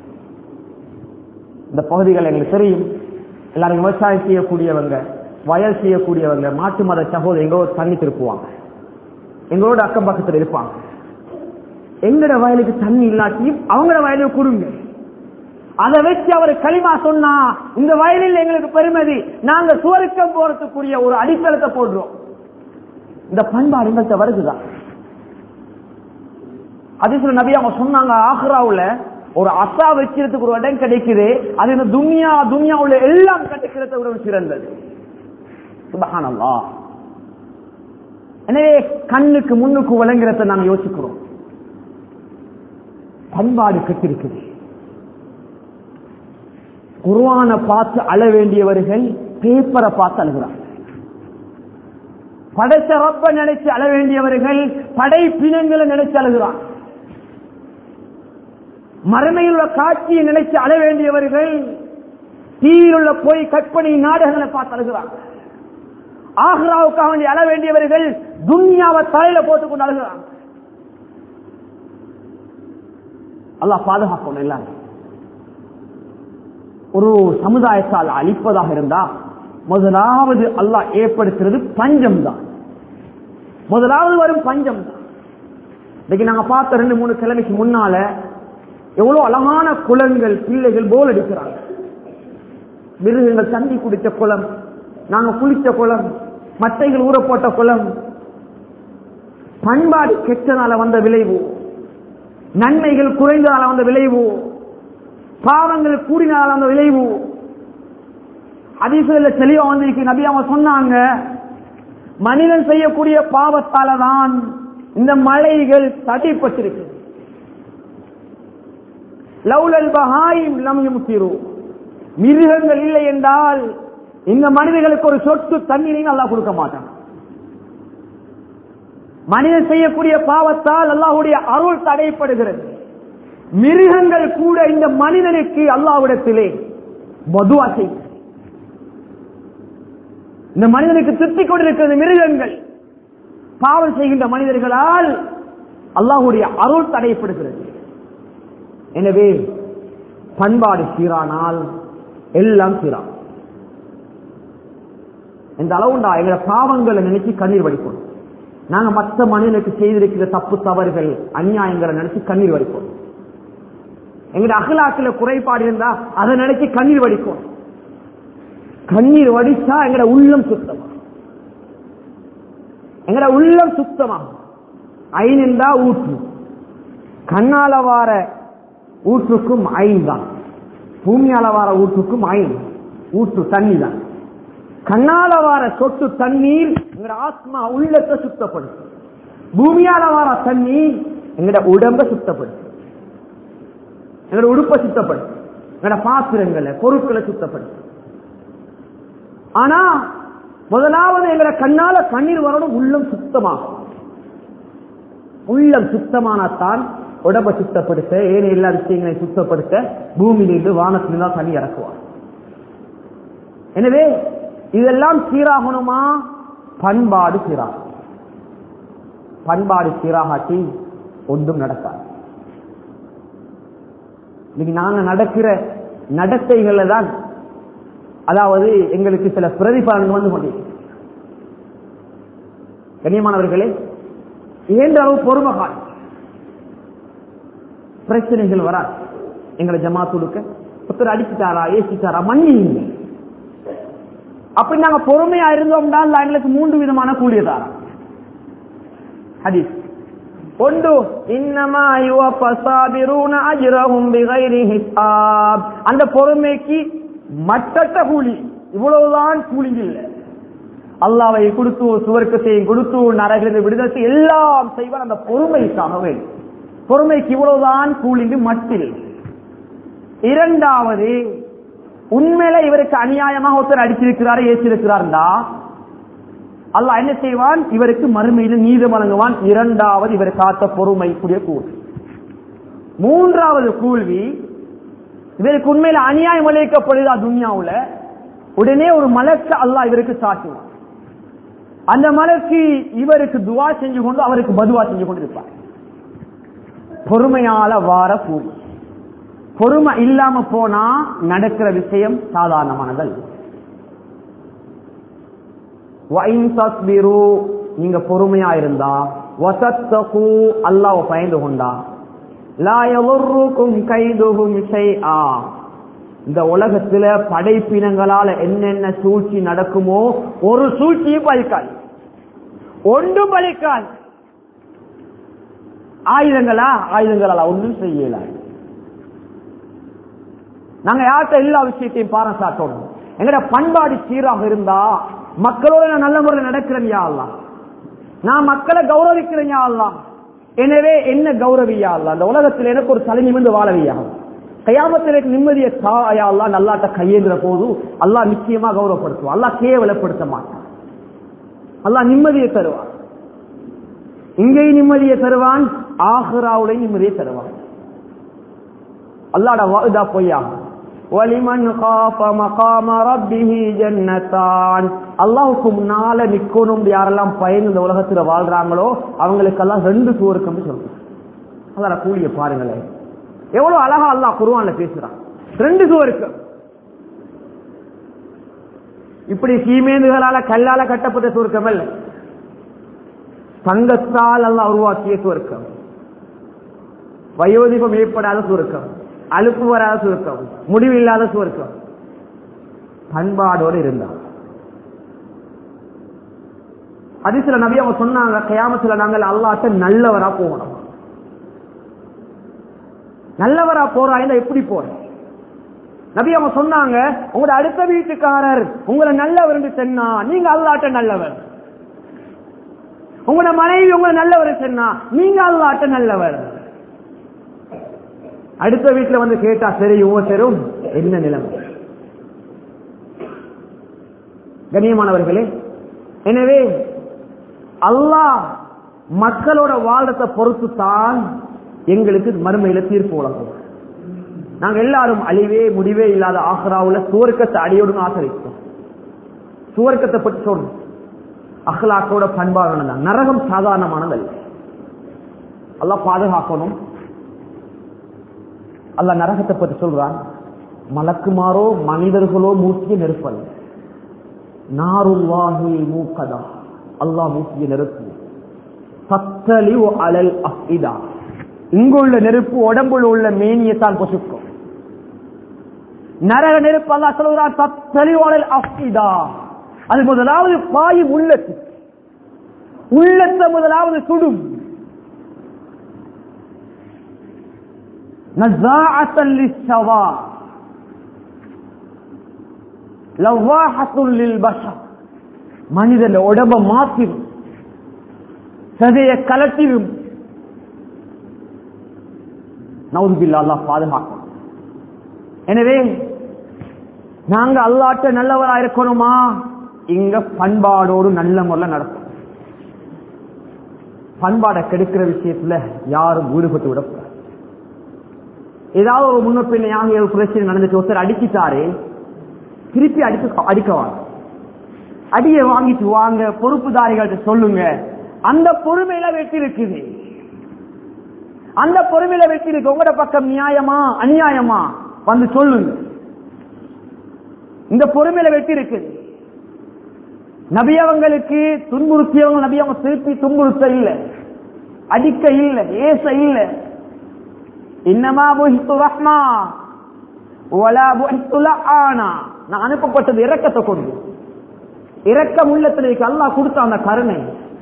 இந்த பகுதிகள் எங்களுக்கு தெரியும் எல்லாரும் விவசாயம் செய்யக்கூடியவங்க வயல் செய்யக்கூடியவங்க மாட்டு மத சகோதரர் எங்கோ தண்ணி திருப்புவாங்க எங்களோட அக்கம் பக்கத்துல இருப்பாங்க எங்கட வயலுக்கு தண்ணி இல்லாட்டியும் அவங்களோட வயலுக்கு கொடுங்க அதை வச்சு அவர் களிமா சொன்னா இந்த வயலில் எங்களுக்கு பெருமதி நாங்க சுவருக்கம் போறதுக்குரிய ஒரு அடித்தளத்தை போடுறோம் இந்த பண்பாடு எங்கள்கிட்ட வருதுதான் அதிசல நபி அவங்க சொன்னாங்க ஆக்ராவுல ஒரு அசா வச்சிருக்கிறதுக்கு ஒரு இடம் கிடைக்குது அது இந்த துன்யா துன்யா உள்ள எல்லாம் கிடைக்கிறத விட சிறந்தது சுபஹானல்லா எனவே கண்ணுக்கு முன்னுக்கு விளங்குறத நாம் யோசிக்கிறோம் பண்பாடு கெட்டிருக்குது குர்ஆன பார்த்து அழ வேண்டியவர்கள் பேப்பரை பார்த்து அழுகிறாங்க படைத்த ரப்ப நினைச்சு அழ வேண்டியவர்கள் படைப்பினங்களை நினைச்சு அழுகிறான் மறுமையில் உள்ள காட்சியை நினைச்சு அழ வேண்டியவர்கள் தீயில் உள்ள போய் கற்பனை நாடகங்களை பார்த்து அழுகிறாங்க ஆக்ராவுக்காக வேண்டி அழ வேண்டியவர்கள் துன்யாவை தலையில போட்டுக் கொண்டு அழுகிறாங்க அல்லாஹ் பாதுகாக்கணும் எல்லாரும் ஒரு சமுதாயத்தால் அழிப்பதாக இருந்தா முதலாவது அல்லாஹ் ஏற்படுத்துறது பஞ்சம் தான் முதலாவது வரும் பஞ்சம் தான் இன்னைக்கு நாங்க பார்த்த ரெண்டு மூணு கிழமைக்கு முன்னால எவ்வளவு அழகான குளங்கள் பிள்ளைகள் போல் அடிக்கிறாங்க மிருகங்கள் தண்ணி குடித்த குளம் நாங்க குளித்த குளம் மட்டைகள் ஊற போட்ட குளம் பண்பாடு கெட்டனால வந்த விளைவு நன்மைகள் குறைந்ததால வந்த விளைவு பாவங்கள் கூடினால வந்த விளைவு அதிசயில தெளிவா வந்திருக்கு நபி அவங்க சொன்னாங்க மனிதன் செய்யக்கூடிய பாவத்தால தான் இந்த மலைகள் தடைப்பட்டிருக்கு லவ்லல் பஹாயிம் லம் யும்சிரு மிருகங்கள் இல்லை என்றால் இந்த மனிதர்களுக்கு ஒரு சொட்டு தண்ணீரையும் அல்லாஹ் கொடுக்க மாட்டான் மனிதன் செய்யக்கூடிய பாவத்தால் அல்லாஹ்வுடைய அருள் தடைப்படுகிறது மிருகங்கள் கூட இந்த மனிதனுக்கு அல்லாஹ்விடத்திலே மதுவா செய்கிறது இந்த மனிதனுக்கு திட்டிக் கொண்டிருக்கிறது மிருகங்கள் பாவம் செய்கின்ற மனிதர்களால் அல்லாஹ்வுடைய அருள் தடைப்படுகிறது எனவே பண்பாடு சீரானால் எல்லாம் சீரான் இந்த அளவுண்டா எங்களை பாவங்களை நினைச்சு கண்ணீர் வடிப்போம் நாங்க மற்ற மனிதனுக்கு செய்திருக்கிற தப்பு தவறுகள் அநியாயங்களை நினைச்சு கண்ணீர் வடிப்போம் எங்கட அகலாக்கில குறைபாடு இருந்தா அதை நினைச்சு கண்ணீர் வடிப்போம் கண்ணீர் வடிச்சா எங்கட உள்ளம் சுத்தமா எங்கட உள்ளம் சுத்தமா ஐநா ஊற்று கண்ணால வார ஊற்றுக்கும் ஐன் தான் பூமியால வார ஊற்றுக்கும் ஐன் ஊற்று தண்ணி தான் கண்ணால வார சொட்டு தண்ணீர் எங்கட ஆத்மா உள்ளத்தை சுத்தப்படுத்தும் பூமியால வார தண்ணீர் எங்கட உடம்ப சுத்தப்படுத்தும் எங்கட உடுப்பை சுத்தப்படுத்தும் எங்கட பாத்திரங்களை பொருட்களை சுத்தப்படுத்தும் ஆனா முதலாவது எங்கட கண்ணால கண்ணீர் வரணும் உள்ளம் சுத்தமாகும் உள்ளம் சுத்தமானத்தான் உடம்பை சுத்தப்படுத்த ஏன் எல்லா விஷயங்களை சுத்தப்படுத்த பூமியிலிருந்து வானத்திலிருந்து தான் தண்ணி இறக்குவார் எனவே இதெல்லாம் சீராகணுமா பண்பாடு சீராகும் பண்பாடு சீராகாட்டி ஒன்றும் நடக்காது இன்னைக்கு நாங்க நடக்கிற நடத்தைகள்ல தான் அதாவது எங்களுக்கு சில பிரதிபலன்கள் வந்து கொண்டிருக்கு கண்ணியமானவர்களே இயன்ற அளவு பொறுமகால் பிரச்சனைகள் வராது எங்களை ஜமாத்துடுக்க ஒருத்தர் அடிச்சுட்டாரா ஏசிட்டாரா மன்னிங்க அப்படி நாங்க பொறுமையா இருந்தோம்னா எங்களுக்கு மூன்று விதமான கூலிய தாரா ஹதீஸ் ஒன்று இன்னமா யுவஃபஸாபிரூன அஜ்ரஹும் பிகைரி ஹிசாப் அந்த பொறுமைக்கு மட்டற்ற கூலி இவ்வளவுதான் கூலி இல்லை அல்லாவை கொடுத்து சுவர்க்கத்தையும் கொடுத்து நரகிலிருந்து விடுதலை செய்ய எல்லாம் செய்வார் அந்த பொறுமைக்காக வேண்டும் பொறுமைக்கு இவ்வளவுதான் கூலிங்கு மட்டில் இரண்டாவது உண்மையில இவருக்கு அநியாயமாக ஒருத்தர் அடிச்சிருக்கிறார் ஏற்றிருக்கிறார்டா அல்லாஹ் என்ன செய்வான் இவருக்கு மறுமையில் நீதி வழங்குவான் இரண்டாவது இவர் காத்த பொறுமைக்குரிய கூலி மூன்றாவது கூல்வி இவருக்கு உண்மையில அநியாயம் விளைவிக்கப்படுதா துன்யாவுல உடனே ஒரு மலக்க அல்லாஹ் இவருக்கு சாட்டுவான் அந்த மலர்ச்சி இவருக்கு துவா செஞ்சு கொண்டு அவருக்கு பதுவா செஞ்சு கொண்டு இருப்பார் பொறுமையால வார கூலி பொறுமை இல்லாம போனா நடக்கிற விஷயம் சாதாரணமானதல்ல வஇன் தஸ்பிரு நீங்க பொறுமையா இருந்தா வசத்தகு அல்லாஹ் பயந்து கொண்டா லா யதுர்ருக்கும் கைதுஹும் ஷைஆ இந்த உலகத்துல படைப்பினங்களால என்னென்ன சூழ்ச்சி நடக்குமோ ஒரு சூழ்ச்சியும் பலிக்காது ஒன்றும் பலிக்காது ஆயுதங்களா ஆயுதங்களால ஒன்றும் செய்யலாது நாங்க யார்கிட்ட எல்லா விஷயத்தையும் பாரம் சாட்டணும் எங்கட பண்பாடு சீராக இருந்தா மக்களோட நான் நல்ல முறையில் நடக்கிறேன் யா அல்லாஹ். நான் மக்களை கௌரவிக்கிறேன் யா அல்லாஹ். எனவே என்ன கௌரவியா அல்ல அந்த உலகத்தில் எனக்கு ஒரு தலை நிமிர்ந்து வாழவியா கையாமத்தில் எனக்கு நிம்மதியை தாயா அல்லா நல்லாட்ட கையேந்திர போது அல்லாஹ் நிச்சயமா கௌரவப்படுத்துவான் அல்லாஹ் கேவலப்படுத்த மாட்டான் அல்லாஹ் நிம்மதியை தருவான் இங்கேயும் நிம்மதியை தருவான் ஆஹ்ராவுடையும் நிம்மதியை தருவான் அல்லாட வாதா பொய்யா வலிமன் காஃப மகாம ரப்பிஹி ஜன்னத்தான் அல்லாஹ்வுக்கு முன்னால நிக்கணும் யாரெல்லாம் பயந்து இந்த உலகத்துல வாழ்றாங்களோ அவங்களுக்கெல்லாம் ரெண்டு சுவருக்கும் சொல்றேன் அல்லாட கூலிய பாருங்களேன் எவ்வளவு அழகா அல்லாஹ் குருவான்ல பேசுறான் ரெண்டு சுவருக்கு இப்படி சீமேந்துகளால கல்லால கட்டப்பட்ட சுருக்கம் அல்ல தங்கத்தால் அல்லாஹ் உருவாக்கிய சுருக்கம் வயோதிபம் ஏற்படாத சுருக்கம் அலுப்பு வராத சுருக்கம் முடிவில்லாத சுருக்கம் பண்பாடோடு இருந்தார் அது சில நபி அவங்க சொன்னாங்க கயாமத்துல நாங்கள் அல்லாட்ட நல்லவரா போகணும் நல்லவரா போறாங்க எப்படி போற நபி அவங்க சொன்னாங்க உங்களோட அடுத்த வீட்டுக்காரர் உங்களை நல்லவர் என்று சொன்னா நீங்க அல்லாட்ட நல்லவர் உங்களோட மனைவி உங்களை நல்லவர் சொன்னா நீங்க அல்லாட்ட நல்லவர் அடுத்த வீட்டுல வந்து கேட்டா சரி ஒவ்வொருத்தரும் என்ன நிலைமை கண்ணியமானவர்களே எனவே அல்லாஹ் மக்களோட வாழ்றத பொறுத்து தான் எங்களுக்கு மறுமையில தீர்ப்பு வழங்கும் நாங்க எல்லாரும் அழிவே முடிவே இல்லாத ஆஹ்ராவுல சுவர்க்கத்தை அடியோடு ஆசரிப்போம் சுவர்க்கத்தை பற்றி சொல்லணும் அஹ்லாக்கோட பண்பாடானதான் நரகம் சாதாரணமானதல்ல அல்லாஹ் பாதுகாக்கணும் அல்லாஹ் நரகத்தை பற்றி சொல்றான் மலக்குமாரோ மனிதர்களோ மூக்கிய நெருப்பல் நாருல்லாஹி மூக்கதா அல்லாஹ் மூக்கிய நெருப்பு சத்தலி அலல் அஃபிதா இங்குள்ள நெருப்பு உடம்புல உள்ள மேனியத்தான் பொசுக்கும் நரக நெருப்பு அல்லாஹ் சொல்கிறான் சத்தலி அலல் அஃபிதா அது முதலாவது பாயும் உள்ளத்து உள்ளத்தை முதலாவது சுடும் نزاعة للسواء لواحة للبشر மனிதன் உடம்ப மாத்திரும் சதைய கலட்டிடும் நவுதுபில்லா அல்லாஹ் பாதுகாக்கும் எனவே நாங்க அல்லாட்ட நல்லவரா இருக்கணுமா இங்க பண்பாடோடு நல்ல முறையில் நடக்கும் பண்பாடை கெடுக்கிற விஷயத்துல யாரும் ஈடுபட்டு விடக்கூடாது ஏதாவது ஒரு முன்ன பின்னையாக ஒரு பிரச்சனை நடந்துச்சு ஒருத்தர் அடிச்சுட்டாரு திருப்பி அடிக்க அடிக்கவாங்க அடிய வாங்கிட்டு வாங்க பொறுப்புதாரிகள்ட்ட சொல்லுங்க அந்த பொறுமையில வெற்றி இருக்குது அந்த பொறுமையில வெற்றி இருக்கு உங்களோட பக்கம் நியாயமா அநியாயமா வந்து சொல்லுங்க இந்த பொறுமையில வெற்றி இருக்குது நபியவங்களுக்கு துன்புறுத்தியவங்க நபியவங்க திருப்பி துன்புறுத்த இல்லை அடிக்க இல்லை ஏச இல்லை இன்னமா புஹித்து ரஹ்மா வலா புஹித்து லஆனா நான் அனுப்பப்பட்டது இரக்கத்தை கொண்டு இரக்கம் உள்ளத்தில் இருக்கு அல்லாஹ் கொடுத்த அந்த கருணை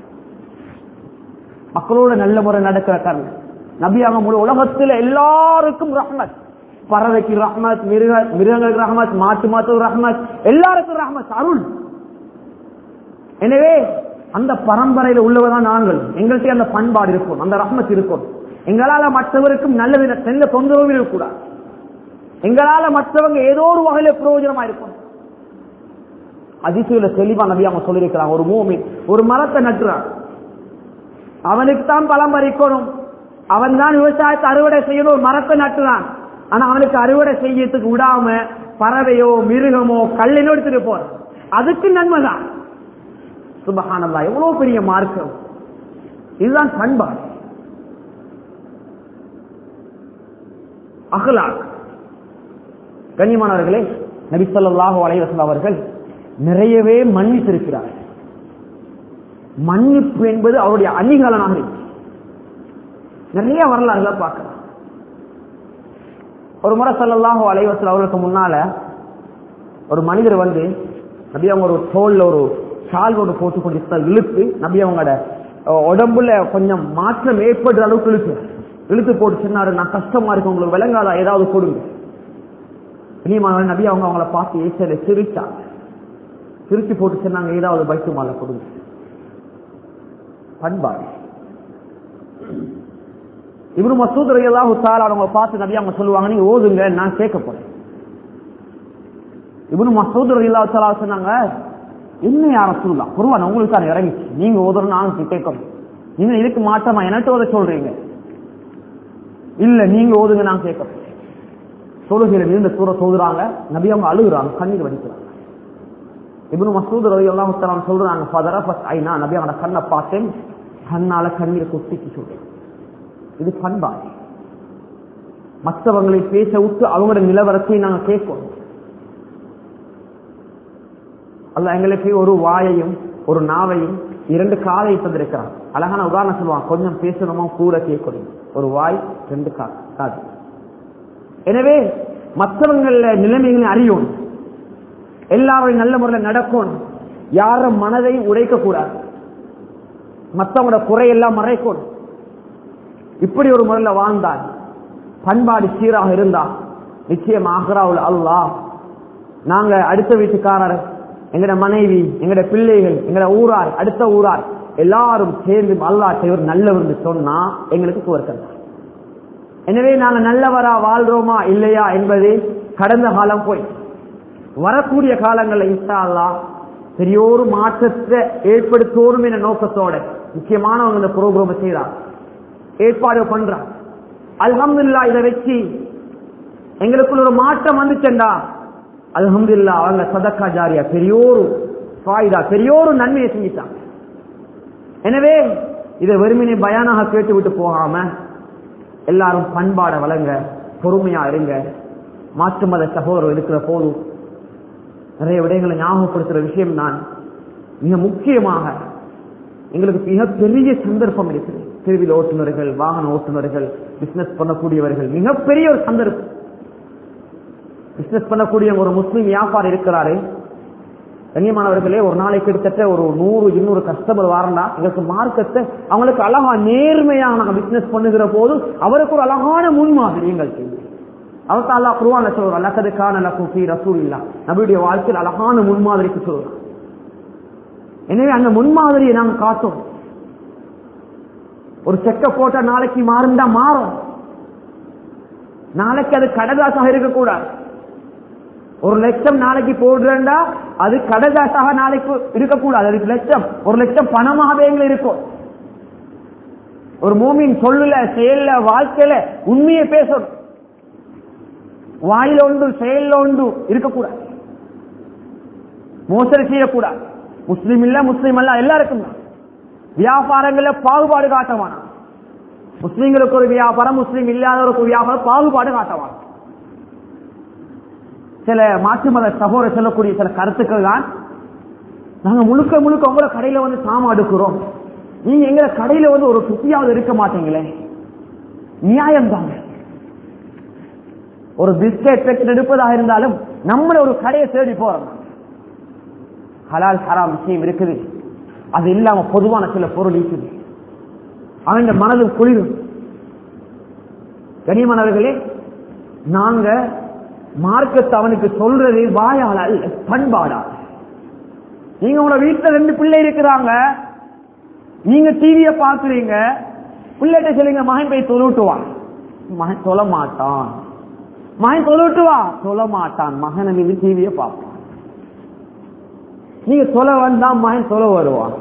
மக்களோட நல்ல முறை நடக்கிற கருணை நபியாக முழு உலகத்தில் எல்லாருக்கும் ரஹ்மத் பறவைக்கு ரஹ்மத் மிருக மிருகங்களுக்கு ரஹ்மத் மாட்டு மாத்து ரஹ்மத் எல்லாருக்கும் ரஹ்மத் அருள் எனவே அந்த பரம்பரையில் உள்ளவதான் நாங்கள் எங்கள்கிட்ட அந்த பண்பாடு இருக்கும் அந்த ரஹ்மத் இருக்கும் எங்களால மற்றவருக்கும் நல்ல வித செல்ல தொந்தரவு இருக்கக்கூடாது எங்களால மற்றவங்க ஏதோ ஒரு வகையில பிரயோஜனமா இருக்கும் அதிசயில தெளிவா நபி அவங்க சொல்லியிருக்கிறாங்க ஒரு மூமி ஒரு மரத்தை நட்டுறான் அவனுக்கு தான் பழம் பறிக்கணும் அவன் தான் விவசாயத்தை அறுவடை செய்யணும் ஒரு மரத்தை நட்டுறான் ஆனா அவனுக்கு அறுவடை செய்யறதுக்கு விடாம பறவையோ மிருகமோ கல்லினோ எடுத்துட்டு போற அதுக்கு நன்மைதான் சுபஹானல்லா எவ்வளவு பெரிய மார்க்கம் இதுதான் பண்பாடு அகலாக் கண்ணியமானவர்களே நபி ஸல்லல்லாஹு அலைஹி வஸல்லம் அவர்கள் நிறையவே மன்னித்திருக்கிறார் மன்னிப்பு என்பது அவருடைய அணிகலனாக இருக்கு நிறைய வரலாறுகளை பார்க்கலாம் ஒரு முறை ஸல்லல்லாஹு அலைஹி வஸல்லம் அவர்களுக்கு முன்னால ஒரு மனிதர் வந்து நபி அவங்க ஒரு தோல்ல ஒரு ஷால் ஒன்று போட்டு கொண்டு இழுத்து நபி அவங்களோட அஹ், உடம்புல கொஞ்சம் மாற்றம் ஏற்படுற அளவுக்கு இழுத்து இழுத்து போட்டு சொன்னாரு நான் கஷ்டமா இருக்கு உங்களுக்கு விளங்காதா ஏதாவது கொடுங்க இனிமான நபி அவங்க அவங்கள பார்த்து ஏசல சிரிச்சாங்க சிரிச்சு போட்டு சொன்னாங்க ஏதாவது பைக்கு மாலை கொடுங்க பண்பாடு இவரு மசூத் ரலியல்லாஹு தஆலா அவங்க பார்த்து நபி அவங்க சொல்லுவாங்க நீங்க ஓதுங்க நான் கேட்க போறேன் இவனு மசூத் ரலியல்லாஹு தஆலா சொன்னாங்க என்ன யார சொல்லலாம் குருவான் உங்களுக்கு தான் இறங்கிச்சு நீங்க ஓதுறோம் நானும் கேட்கணும் நீங்க இதுக்கு மாற்றமா எனக்கு ஓத சொல்றீங்க இல்ல நீங்க ஓதுங்க நான் கேட்கணும் தொழுகையில நீண்ட தூர சோதுறாங்க நபி அவங்க அழுகுறாங்க கண்ணீர் வடிக்கிறாங்க இப்னு மசூத் ரலியல்லாஹு தஆலா சொல்றாங்க ஃபதரஃபத் ஐனா நபி அவங்களோட கண்ணை பார்த்தேன் கண்ணால கண்ணீர் கொட்டிச்சு சொல்றேன் இது பண்பாடு மற்றவங்களை பேச விட்டு அவங்களோட நிலவரத்தை நாங்க கேட்கணும் அல்ல எங்களுக்கு ஒரு வாயையும் ஒரு நாவையும் இரண்டு காதை தந்திருக்கிறான் அழகான உதாரணம் சொல்லுவான் கொஞ்சம் பேசணுமோ கூட கேட்கணும் ஒரு வாய் ரெண்டு கா- காது எனவே மற்றவங்கள நிலைமைகளை அறியணும் எல்லாரும் நல்ல முறையில் நடக்கணும் யார மனதை உடைக்க கூடாது மற்றவங்களோட குறையெல்லாம் மறைக்கணும் இப்படி ஒரு முறையில் வாழ்ந்தால் பண்பாடு சீராக இருந்தா நிச்சயம் ஆக்ராவுல் அல்லாஹ் நாங்க அடுத்த வீட்டுக்காரர் எங்கட மனைவி எங்கட பிள்ளைகள் எங்கட ஊரார் அடுத்த ஊரார் எல்லாரும் சேர்ந்து அல்லாஹ் ஒரு நல்லவர் சொன்னா எங்களுக்கு சுவர்க்கம் தான். எனவே நாங்க நல்லவரா வாழ்றோமா இல்லையா என்பது கடந்த காலம் போய் வரக்கூடிய காலங்களில் இன்ஷா அல்லாஹ் பெரியோரு மாற்றத்தை ஏற்படுத்தோரும் என்ற நோக்கத்தோட முக்கியமானவங்க இந்த ப்ரோக்ராம் செய்யறாங்க ஏற்பாடு பண்றாங்க அல்ஹம்துலில்லாஹ் இதை வச்சு எங்களுக்குள்ள ஒரு மாற்றம் வந்துச்சண்டா அல்ஹம்துலில்லாஹ் அவங்க சதக்கா ஜாரியா பெரியோரு ஃபாயிதா பெரியோரு நன்மையை செஞ்சிட்டாங்க எனவே இதை வெறுமனே பயானாக கேட்டு விட்டு போகாம எல்லாரும் பண்பாட வழங்க பொறுமையா இருங்க மாற்று மத சகோதரர் இருக்கிற போதும் நிறைய விடயங்களை ஞாபகப்படுத்துற விஷயம் தான் மிக முக்கியமாக எங்களுக்கு மிகப்பெரிய சந்தர்ப்பம் இருக்குது திருவில் ஓட்டுநர்கள் வாகன ஓட்டுநர்கள் பிசினஸ் பண்ணக்கூடியவர்கள் மிகப்பெரிய ஒரு சந்தர்ப்பம் பிசினஸ் பண்ணக்கூடிய ஒரு முஸ்லீம் வியாபாரம் இருக்கிறாரு கண்ணியமானவர்களே ஒரு நாளைக்கு கிட்டத்தட்ட ஒரு நூறு இன்னொரு கஸ்டமர் வாரண்டா எங்களுக்கு மார்க்கத்தை அவங்களுக்கு அழகா நேர்மையாக நாங்க பிசினஸ் பண்ணுகிற போது அவருக்கு ஒரு அழகான முன்மாதிரி எங்களுக்கு அவர்தான் அல்லாஹ் குருவான சொல்றோம் அல்லது கான லக்கும் ஃபீ ரசூலில்லா நபியுடைய வாழ்க்கையில் அழகான முன்மாதிரிக்கு சொல்றோம் எனவே அந்த முன்மாதிரியை நாம் காட்டும் ஒரு செக்க போட்டா நாளைக்கு மாறுண்டா மாறும் நாளைக்கு அது கடதாசாக இருக்கக்கூடாது ஒரு லட்சம் நாளைக்கு போடுறா அது கடதாசாக நாளைக்கு இருக்கக்கூடாது அதுக்கு லட்சம் ஒரு லட்சம் பணமாகவே எங்க இருக்கும் ஒரு மூமின் சொல்லல செயல்ல வாழ்க்கையில உண்மையை பேசணும் வாயில ஒன்று செயல்ல ஒன்று இருக்கக்கூடாது மோசடி செய்யக்கூடாது முஸ்லீம் இல்ல முஸ்லீம் அல்ல எல்லாருக்கும் தான் வியாபாரங்கள்ல பாகுபாடு காட்டவானா முஸ்லீம்களுக்கு ஒரு வியாபாரம் முஸ்லீம் இல்லாதவருக்கு ஒரு வியாபாரம் பாகுபாடு காட்டவானா சில மாற்று மத சகோதரர் சொல்லக்கூடிய சில கருத்துக்கள் தான் நாங்க முழுக்க முழுக்க உங்களோட கடையில வந்து சாமான் எடுக்கிறோம் நீங்க எங்க கடையில வந்து ஒரு சுத்தியாவது இருக்க மாட்டீங்களே நியாயம் தாங்க ஒரு பிஸ்கெட் பேக்கெட் எடுப்பதாக இருந்தாலும் நம்மள ஒரு கடையை தேடி போறோம் ஹலால் ஹராம் விஷயம் இருக்குது அது இல்லாம பொதுவான சில பொருள் இருக்குது அவங்க மனது குளிரும் கனிமணவர்களே நாங்க மார்க்கத்தை அவனுக்கு சொல்றது வாயால் அல்ல பண்பாடா நீங்க உங்களோட வீட்டுல ரெண்டு பிள்ளை இருக்கிறாங்க நீங்க டிவிய பாக்குறீங்க பிள்ளைகிட்ட சொல்லுங்க மகன் போய் தொழுட்டுவான் மகன் சொல்ல மாட்டான் மகன் தொழுட்டுவா சொல்ல மாட்டான் மகனை மீது டிவிய பார்ப்பான் நீங்க சொல்ல வந்தா மகன் சொல்ல வருவான்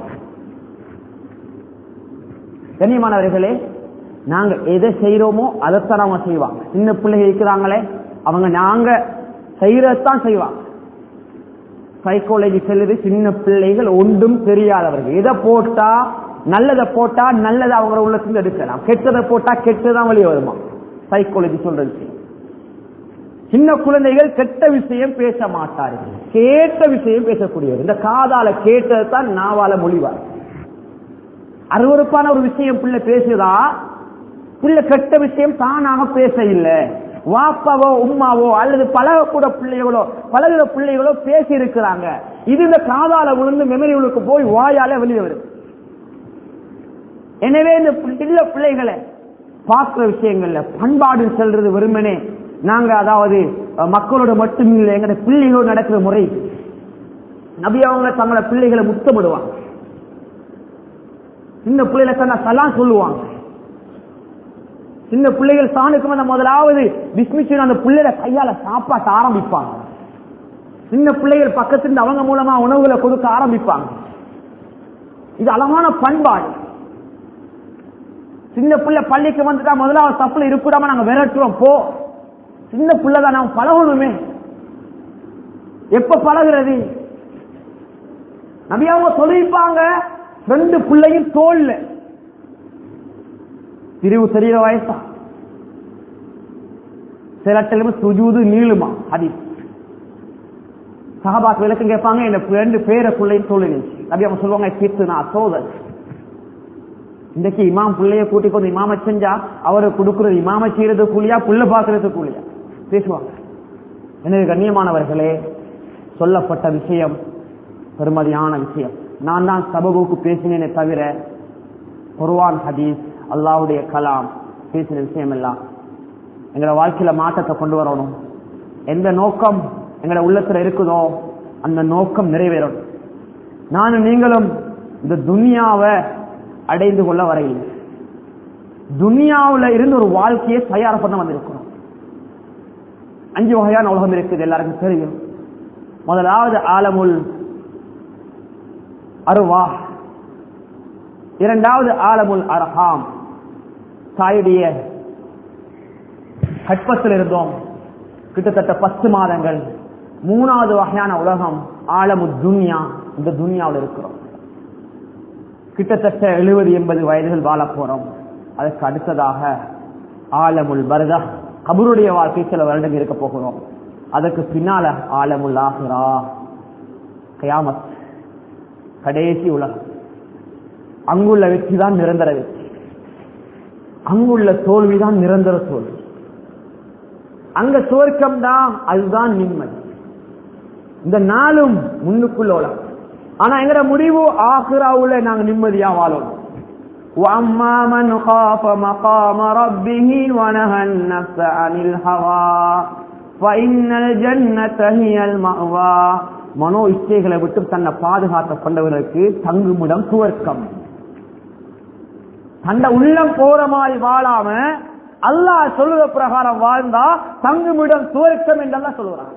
கண்ணியமானவர்களே நாங்க எதை செய்யறோமோ அதைத்தான் அவங்க செய்வாங்க சின்ன பிள்ளைங்க இருக்கிறாங்களே அவங்க நாங்க செய்யறதான் செய்வாங்க சைக்காலஜி செல்லுது சின்ன பிள்ளைகள் ஒன்றும் தெரியாதவர்கள் எதை போட்டா நல்லதை போட்டா நல்லதை அவங்க உள்ளத்துல எடுக்கலாம் கெட்டதை போட்டா கெட்டதான் வெளியே வருமா சைக்காலஜி சொல்றது சின்ன குழந்தைகள் கெட்ட விஷயம் பேச மாட்டார்கள் கேட்ட விஷயம் பேசக்கூடியவர் இந்த காதால கேட்டது தான் நாவால மொழிவார் அருவறுப்பான ஒரு விஷயம் பிள்ளை பேசுதா பிள்ளை கெட்ட விஷயம் தானாக பேச இல்லை வாப்பாவோ உம்மாவோ அல்லது பழகக்கூட பிள்ளைகளோ பழகிற பிள்ளைகளோ பேசி இருக்கிறாங்க இது இந்த காதால விழுந்து மெமரி உள்ளுக்கு போய் வாயால வெளியே வருது எனவே இந்த சின்ன பிள்ளைகளை பார்க்கிற விஷயங்கள்ல பண்பாடு செல்றது வெறுமனே நாங்க அதாவது அஹ், மக்களோட மட்டும் இல்லை எங்க பிள்ளைகளோடு நடக்கிற முறை நபி அவங்க தங்களோட பிள்ளைகளை முத்தமிடுவாங்க சின்ன பிள்ளைகளை கண்ணா சலாம் சொல்லுவாங்க சின்ன பிள்ளைகள் சாணுக்கு வந்த முதலாவது பிஸ்மிச்சு அந்த பிள்ளைகளை கையால சாப்பாட்ட ஆரம்பிப்பாங்க சின்ன பிள்ளைகள் பக்கத்துல இருந்து அவங்க மூலமா உணவுகளை கொடுக்க ஆரம்பிப்பாங்க இது அழகான பண்பாடு சின்ன பிள்ளை பள்ளிக்கு வந்துட்டா முதலாவது தப்புல இருக்கூடாம நாங்க விரட்டுறோம் போ சின்ன பிள்ளை தான் நாம் பழகணுமே எப்ப பழகுறது நபி அவங்க சொல்லிருப்பாங்க ரெண்டு பிள்ளையும் தோல்ல பிரிவு தெரியற வயசா சில இடத்துல சுஜூது நீளுமா ஹதி சஹாபாக் விளக்கம் கேட்பாங்க இந்த ரெண்டு பேர பிள்ளையும் தோல் நபி அவங்க சொல்லுவாங்க கீர்த்து நான் சோதர் இன்றைக்கு இமாம் பிள்ளைய கூட்டி கொண்டு இமாம செஞ்சா அவரு கொடுக்கிறது இமாம செய்யறது கூலியா புள்ள பாக்குறது கூலியா பேசுவாங்க எனவே கண்ணியமானவர்களே சொல்லப்பட்ட விஷயம் பெருமதியான விஷயம் நான் தான் சபகுக்கு பேசினேனே தவிர குர்வான் ஹதீஸ் அல்லாவுடைய கலாம் பேசின விஷயம் எல்லாம் எங்களோட வாழ்க்கையில மாற்றத்தை கொண்டு வரணும் எந்த நோக்கம் எங்களோட உள்ளத்துல இருக்குதோ அந்த நோக்கம் நிறைவேறணும் நானும் நீங்களும் இந்த துனியாவை அடைந்து கொள்ள வரையில் துனியாவுல இருந்து ஒரு வாழ்க்கையை தயார் பண்ண வந்திருக்கிறோம் அஞ்சு வகையான உலகம் இருக்குது எல்லாருக்கும் தெரியும் முதலாவது ஆலமுல் அருவா இரண்டாவது ஆலமுல் அரஹாம் தாயுடைய கற்பத்தில் இருந்தோம் கிட்டத்தட்ட பத்து மாதங்கள் மூணாவது வகையான உலகம் ஆலமு துன்யா இந்த துன்யாவில் இருக்கிறோம் கிட்டத்தட்ட எழுபது எண்பது வயதுகள் வாழ போறோம் அதற்கு அடுத்ததாக ஆலமுல் பரதா கபருடைய வாழ்க்கை சில வருடங்கள் இருக்க போகிறோம் அதற்கு பின்னால ஆலமுல் ஆஹிரா கயாமத் கடைசி உலகம் அங்குள்ள வெற்றி தான் நிரந்தர வெற்றி அங்குள்ள தோல்விதான் நிரந்தர தோல்வி அங்க சுவர்க்கம் தான் அதுதான் நிம்மதி இந்த நாளும் முன்னுக்குள்ள உலகம் ஆனா எங்கட முடிவு ஆஹிராவுல நாங்க நிம்மதியா வாழணும் وَأَمَّا مَنْ خَافَ مَقَامَ رَبِّهِ وَنَهَى النَّفْسَ عَنِ الْهَوَى فَإِنَّ الْجَنَّةَ هِيَ الْمَأْوَى மனோ இச்சைகளை விட்டு தன்னை பாதுகாத்த கொண்டவர்களுக்கு தங்குமிடம் சுவர்க்கம் தந்த உள்ளம் போற மாதிரி வாழாம அல்லாஹ் சொல்லுற பிரகாரம் வாழ்ந்தா தங்குமிடம் சுவர்க்கம் என்றெல்லாம் சொல்லுறாங்க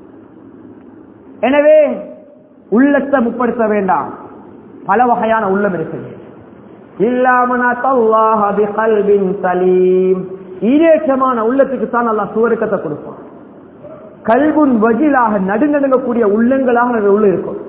எனவே உள்ளத்தை முற்படுத்த வேண்டாம் பல வகையான உள்ளம் இருக்குது ஈரேற்றமான உள்ளத்துக்கு தான் அல்லா சுவருக்கத்தை கொடுப்பான் கல்புன் வஜிலாக நடுநடுங்கக்கூடிய உள்ளங்களாக நம்முடைய உள்ள இருக்கும்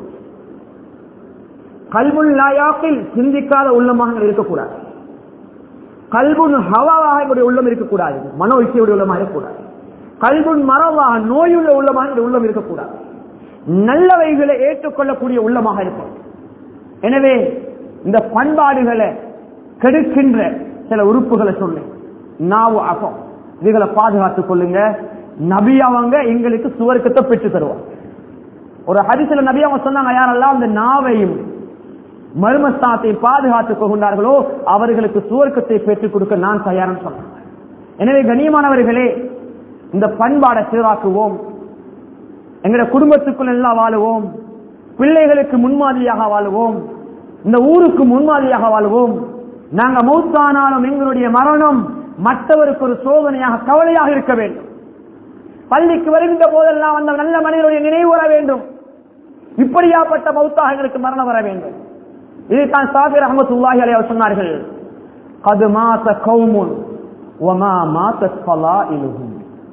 கல்புன் லாயாக்கில் சிந்திக்காத உள்ளமாக இருக்கக்கூடாது கல்புன் ஹவாவாக என்னுடைய உள்ளம் இருக்கக்கூடாது மனோ இச்சையுடைய உள்ளமாக இருக்கக்கூடாது கல்புன் மரவாக நோயுள்ள உள்ளமாக என்னுடைய உள்ளம் இருக்கக்கூடாது நல்லவைகளை ஏற்றுக்கொள்ளக்கூடிய உள்ளமாக இருக்கும் எனவே இந்த பண்பாடுகளை கெடுக்கின்ற சில உறுப்புகளை சொல்லு நாவு அகம் இதுகளை பாதுகாத்துக் கொள்ளுங்க நபி அவங்க எங்களுக்கு சுவர்க்கத்தை பெற்று தருவாங்க ஒரு ஹரிசில நபி அவங்க சொன்னாங்க யாரெல்லாம் அந்த நாவையும் மர்மஸ்தானத்தை பாதுகாத்துக் கொண்டார்களோ அவர்களுக்கு சுவர்க்கத்தை பெற்றுக் கொடுக்க நான் தயார்னு சொன்னாங்க எனவே கண்ணியமானவர்களே இந்த பண்பாடை சீராக்குவோம் எங்களுடைய குடும்பத்துக்குள் எல்லாம் வாழுவோம் பிள்ளைகளுக்கு முன்மாதிரியாக வாழுவோம் இந்த ஊருக்கு முன்மாதிரியாக வாழ்வோம் நாங்க மௌத்தானாலும் எங்களுடைய மரணம் மற்றவருக்கு ஒரு சோதனையாக கவலையாக இருக்க வேண்டும் பள்ளிக்கு வருகின்ற போதெல்லாம் அந்த நல்ல மனிதனுடைய நினைவு வர வேண்டும் இப்படியாப்பட்ட மௌத்தாக எங்களுக்கு மரணம் வர வேண்டும் இதைத்தான் சாபிர் அஹமத்துல்லாஹி அலைய சொன்னார்கள் அது மாத்த கௌமுன் ஒமா மாத்த இலுகும்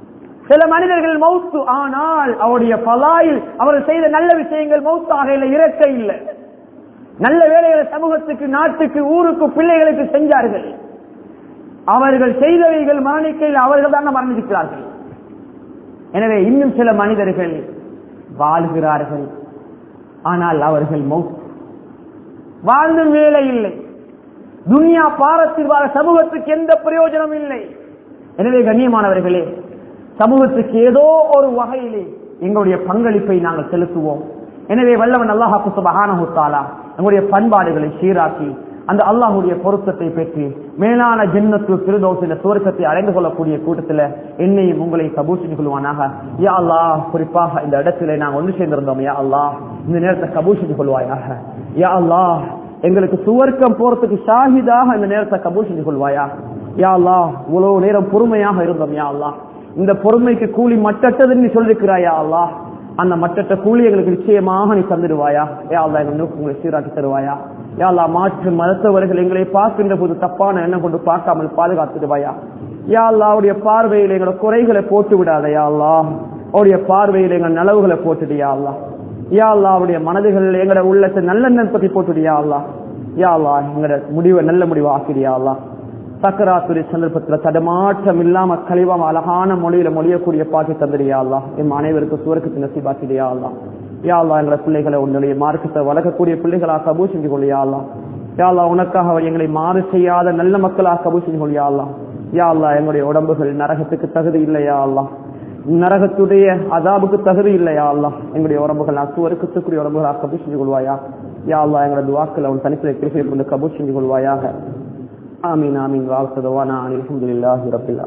சில மனிதர்கள் மௌத்து ஆனால் அவருடைய பலாயில் அவர்கள் செய்த நல்ல விஷயங்கள் மௌத்தாக இல்லை இறக்க இல்லை நல்ல வேலைகளை சமூகத்துக்கு நாட்டுக்கு ஊருக்கு பிள்ளைகளுக்கு செஞ்சார்கள் அவர்கள் செய்தவைகள் மரணிக்கையில் அவர்கள் தான் மரணிக்கிறார்கள் எனவே இன்னும் சில மனிதர்கள் வாழ்கிறார்கள் ஆனால் அவர்கள் மௌத் வாழ்ந்தும் வேலை இல்லை துனியா பாரத்தில் வாழ சமூகத்துக்கு எந்த பிரயோஜனம் இல்லை எனவே கண்ணியமானவர்களே சமூகத்துக்கு ஏதோ ஒரு வகையிலே எங்களுடைய பங்களிப்பை நாங்கள் செலுத்துவோம் எனவே வல்லவன் அல்லாஹாக்கு சுபஹானஹுத்தாலா எங்களுடைய பண்பாடுகளை சீராக்கி அந்த அல்லாஹுடைய பொருத்தத்தை பெற்று மேலான ஜென்னத்து திருதோசில சுவர்க்கத்தை அடைந்து கொள்ளக்கூடிய கூட்டத்தில் என்னையும் உங்களை கபூஷன் கொள்வானாக யா அல்லாஹ் குறிப்பாக இந்த இடத்துல நாங்கள் ஒன்று சேர்ந்திருந்தோம் யா அல்லாஹ் இந்த நேரத்தை கபூஷன் கொள்வாயாக யா அல்லாஹ் எங்களுக்கு சுவர்க்கம் போறதுக்கு ஷாஹிதாக இந்த நேரத்தை கபூல் செஞ்சு கொள்வாயா யா அல்லாஹ் இவ்வளவு நேரம் பொறுமையாக இருந்தோம் யா அல்லாஹ் இந்த பொறுமைக்கு கூலி மட்டட்டதுன்னு நீ சொல்லிருக்கிறாயா அல்லாஹ் அந்த மட்டற்ற கூலி எங்களுக்கு நிச்சயமாக நீ தந்துடுவாயா யா அல்லா எங்க நோக்கு உங்களை சீராக்கி தருவாயா யா அல்லா மாற்று மருத்துவர்கள் எங்களை பார்க்கின்ற போது தப்பான எண்ணம் கொண்டு பார்க்காமல் பாதுகாத்துடுவாயா யா அல்லாவுடைய பார்வையில் எங்களோட குறைகளை போட்டு விடாத யா அல்லா அவருடைய பார்வையில் எங்கள் நலவுகளை போட்டுடு யா அல்லா யா அல்லா அவருடைய மனதுகள் எங்களோட உள்ளத்தை நல்லெண்ணம் பத்தி போட்டுடியா அல்லா யா அல்லா எங்களோட முடிவை நல்ல முடிவை ஆக்கிடியா அல்லா சக்கராத்துறை சந்தர்ப்பத்துல தடமாற்றம் இல்லாம கழிவாம அழகான மொழியில மொழியக்கூடிய பாக்கி தந்துடியா அல்லா என் அனைவருக்கும் சுவர்க்கத்து நசிபாக்கிடியா அல்லா யா அல்லா எங்களை பிள்ளைகளை உன்னுடைய மார்க்கத்தை வளர்க்கக்கூடிய பிள்ளைகளா கபூ செஞ்சு கொள்ளியா அல்லா யா அல்லா உனக்காக எங்களை மாறு செய்யாத நல்ல மக்களாக கபூ செஞ்சு கொள்ளியா அல்லா யா அல்லா எங்களுடைய உடம்புகள் நரகத்துக்கு தகுதி இல்லையா அல்லா நரகத்துடைய அதாபுக்கு தகுதி இல்லையா அல்லா எங்களுடைய உடம்புகள் அசுவருக்கத்துக்குரிய உடம்புகள் கபூர் செஞ்சு கொள்வாயா யா அல்லா எங்களோட துவாக்கள் அவன் தனிப்பிலை கிருப்பை கொண்டு கபூர் செஞ்சு கொள்வாயாக ஆமீன் ஆமீன் வாழ்த்ததவானா அலமதுல்லாஹி ரபில்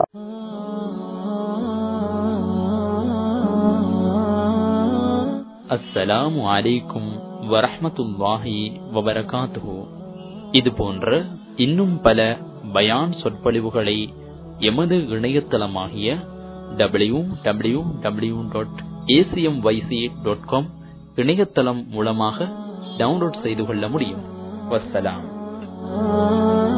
அஸ்ஸலாமு அலைக்கும் வரஹ்மத்துல்லாஹி வபரகாத்துஹு இது போன்ற இன்னும் பல பயான் சொற்பொழிவுகளை எமது இணையதளமாகிய W W W dot ACM YC dot com இணையதளம் மூலமாக டவுன்லோட் செய்து கொள்ள முடியும் வசலாம்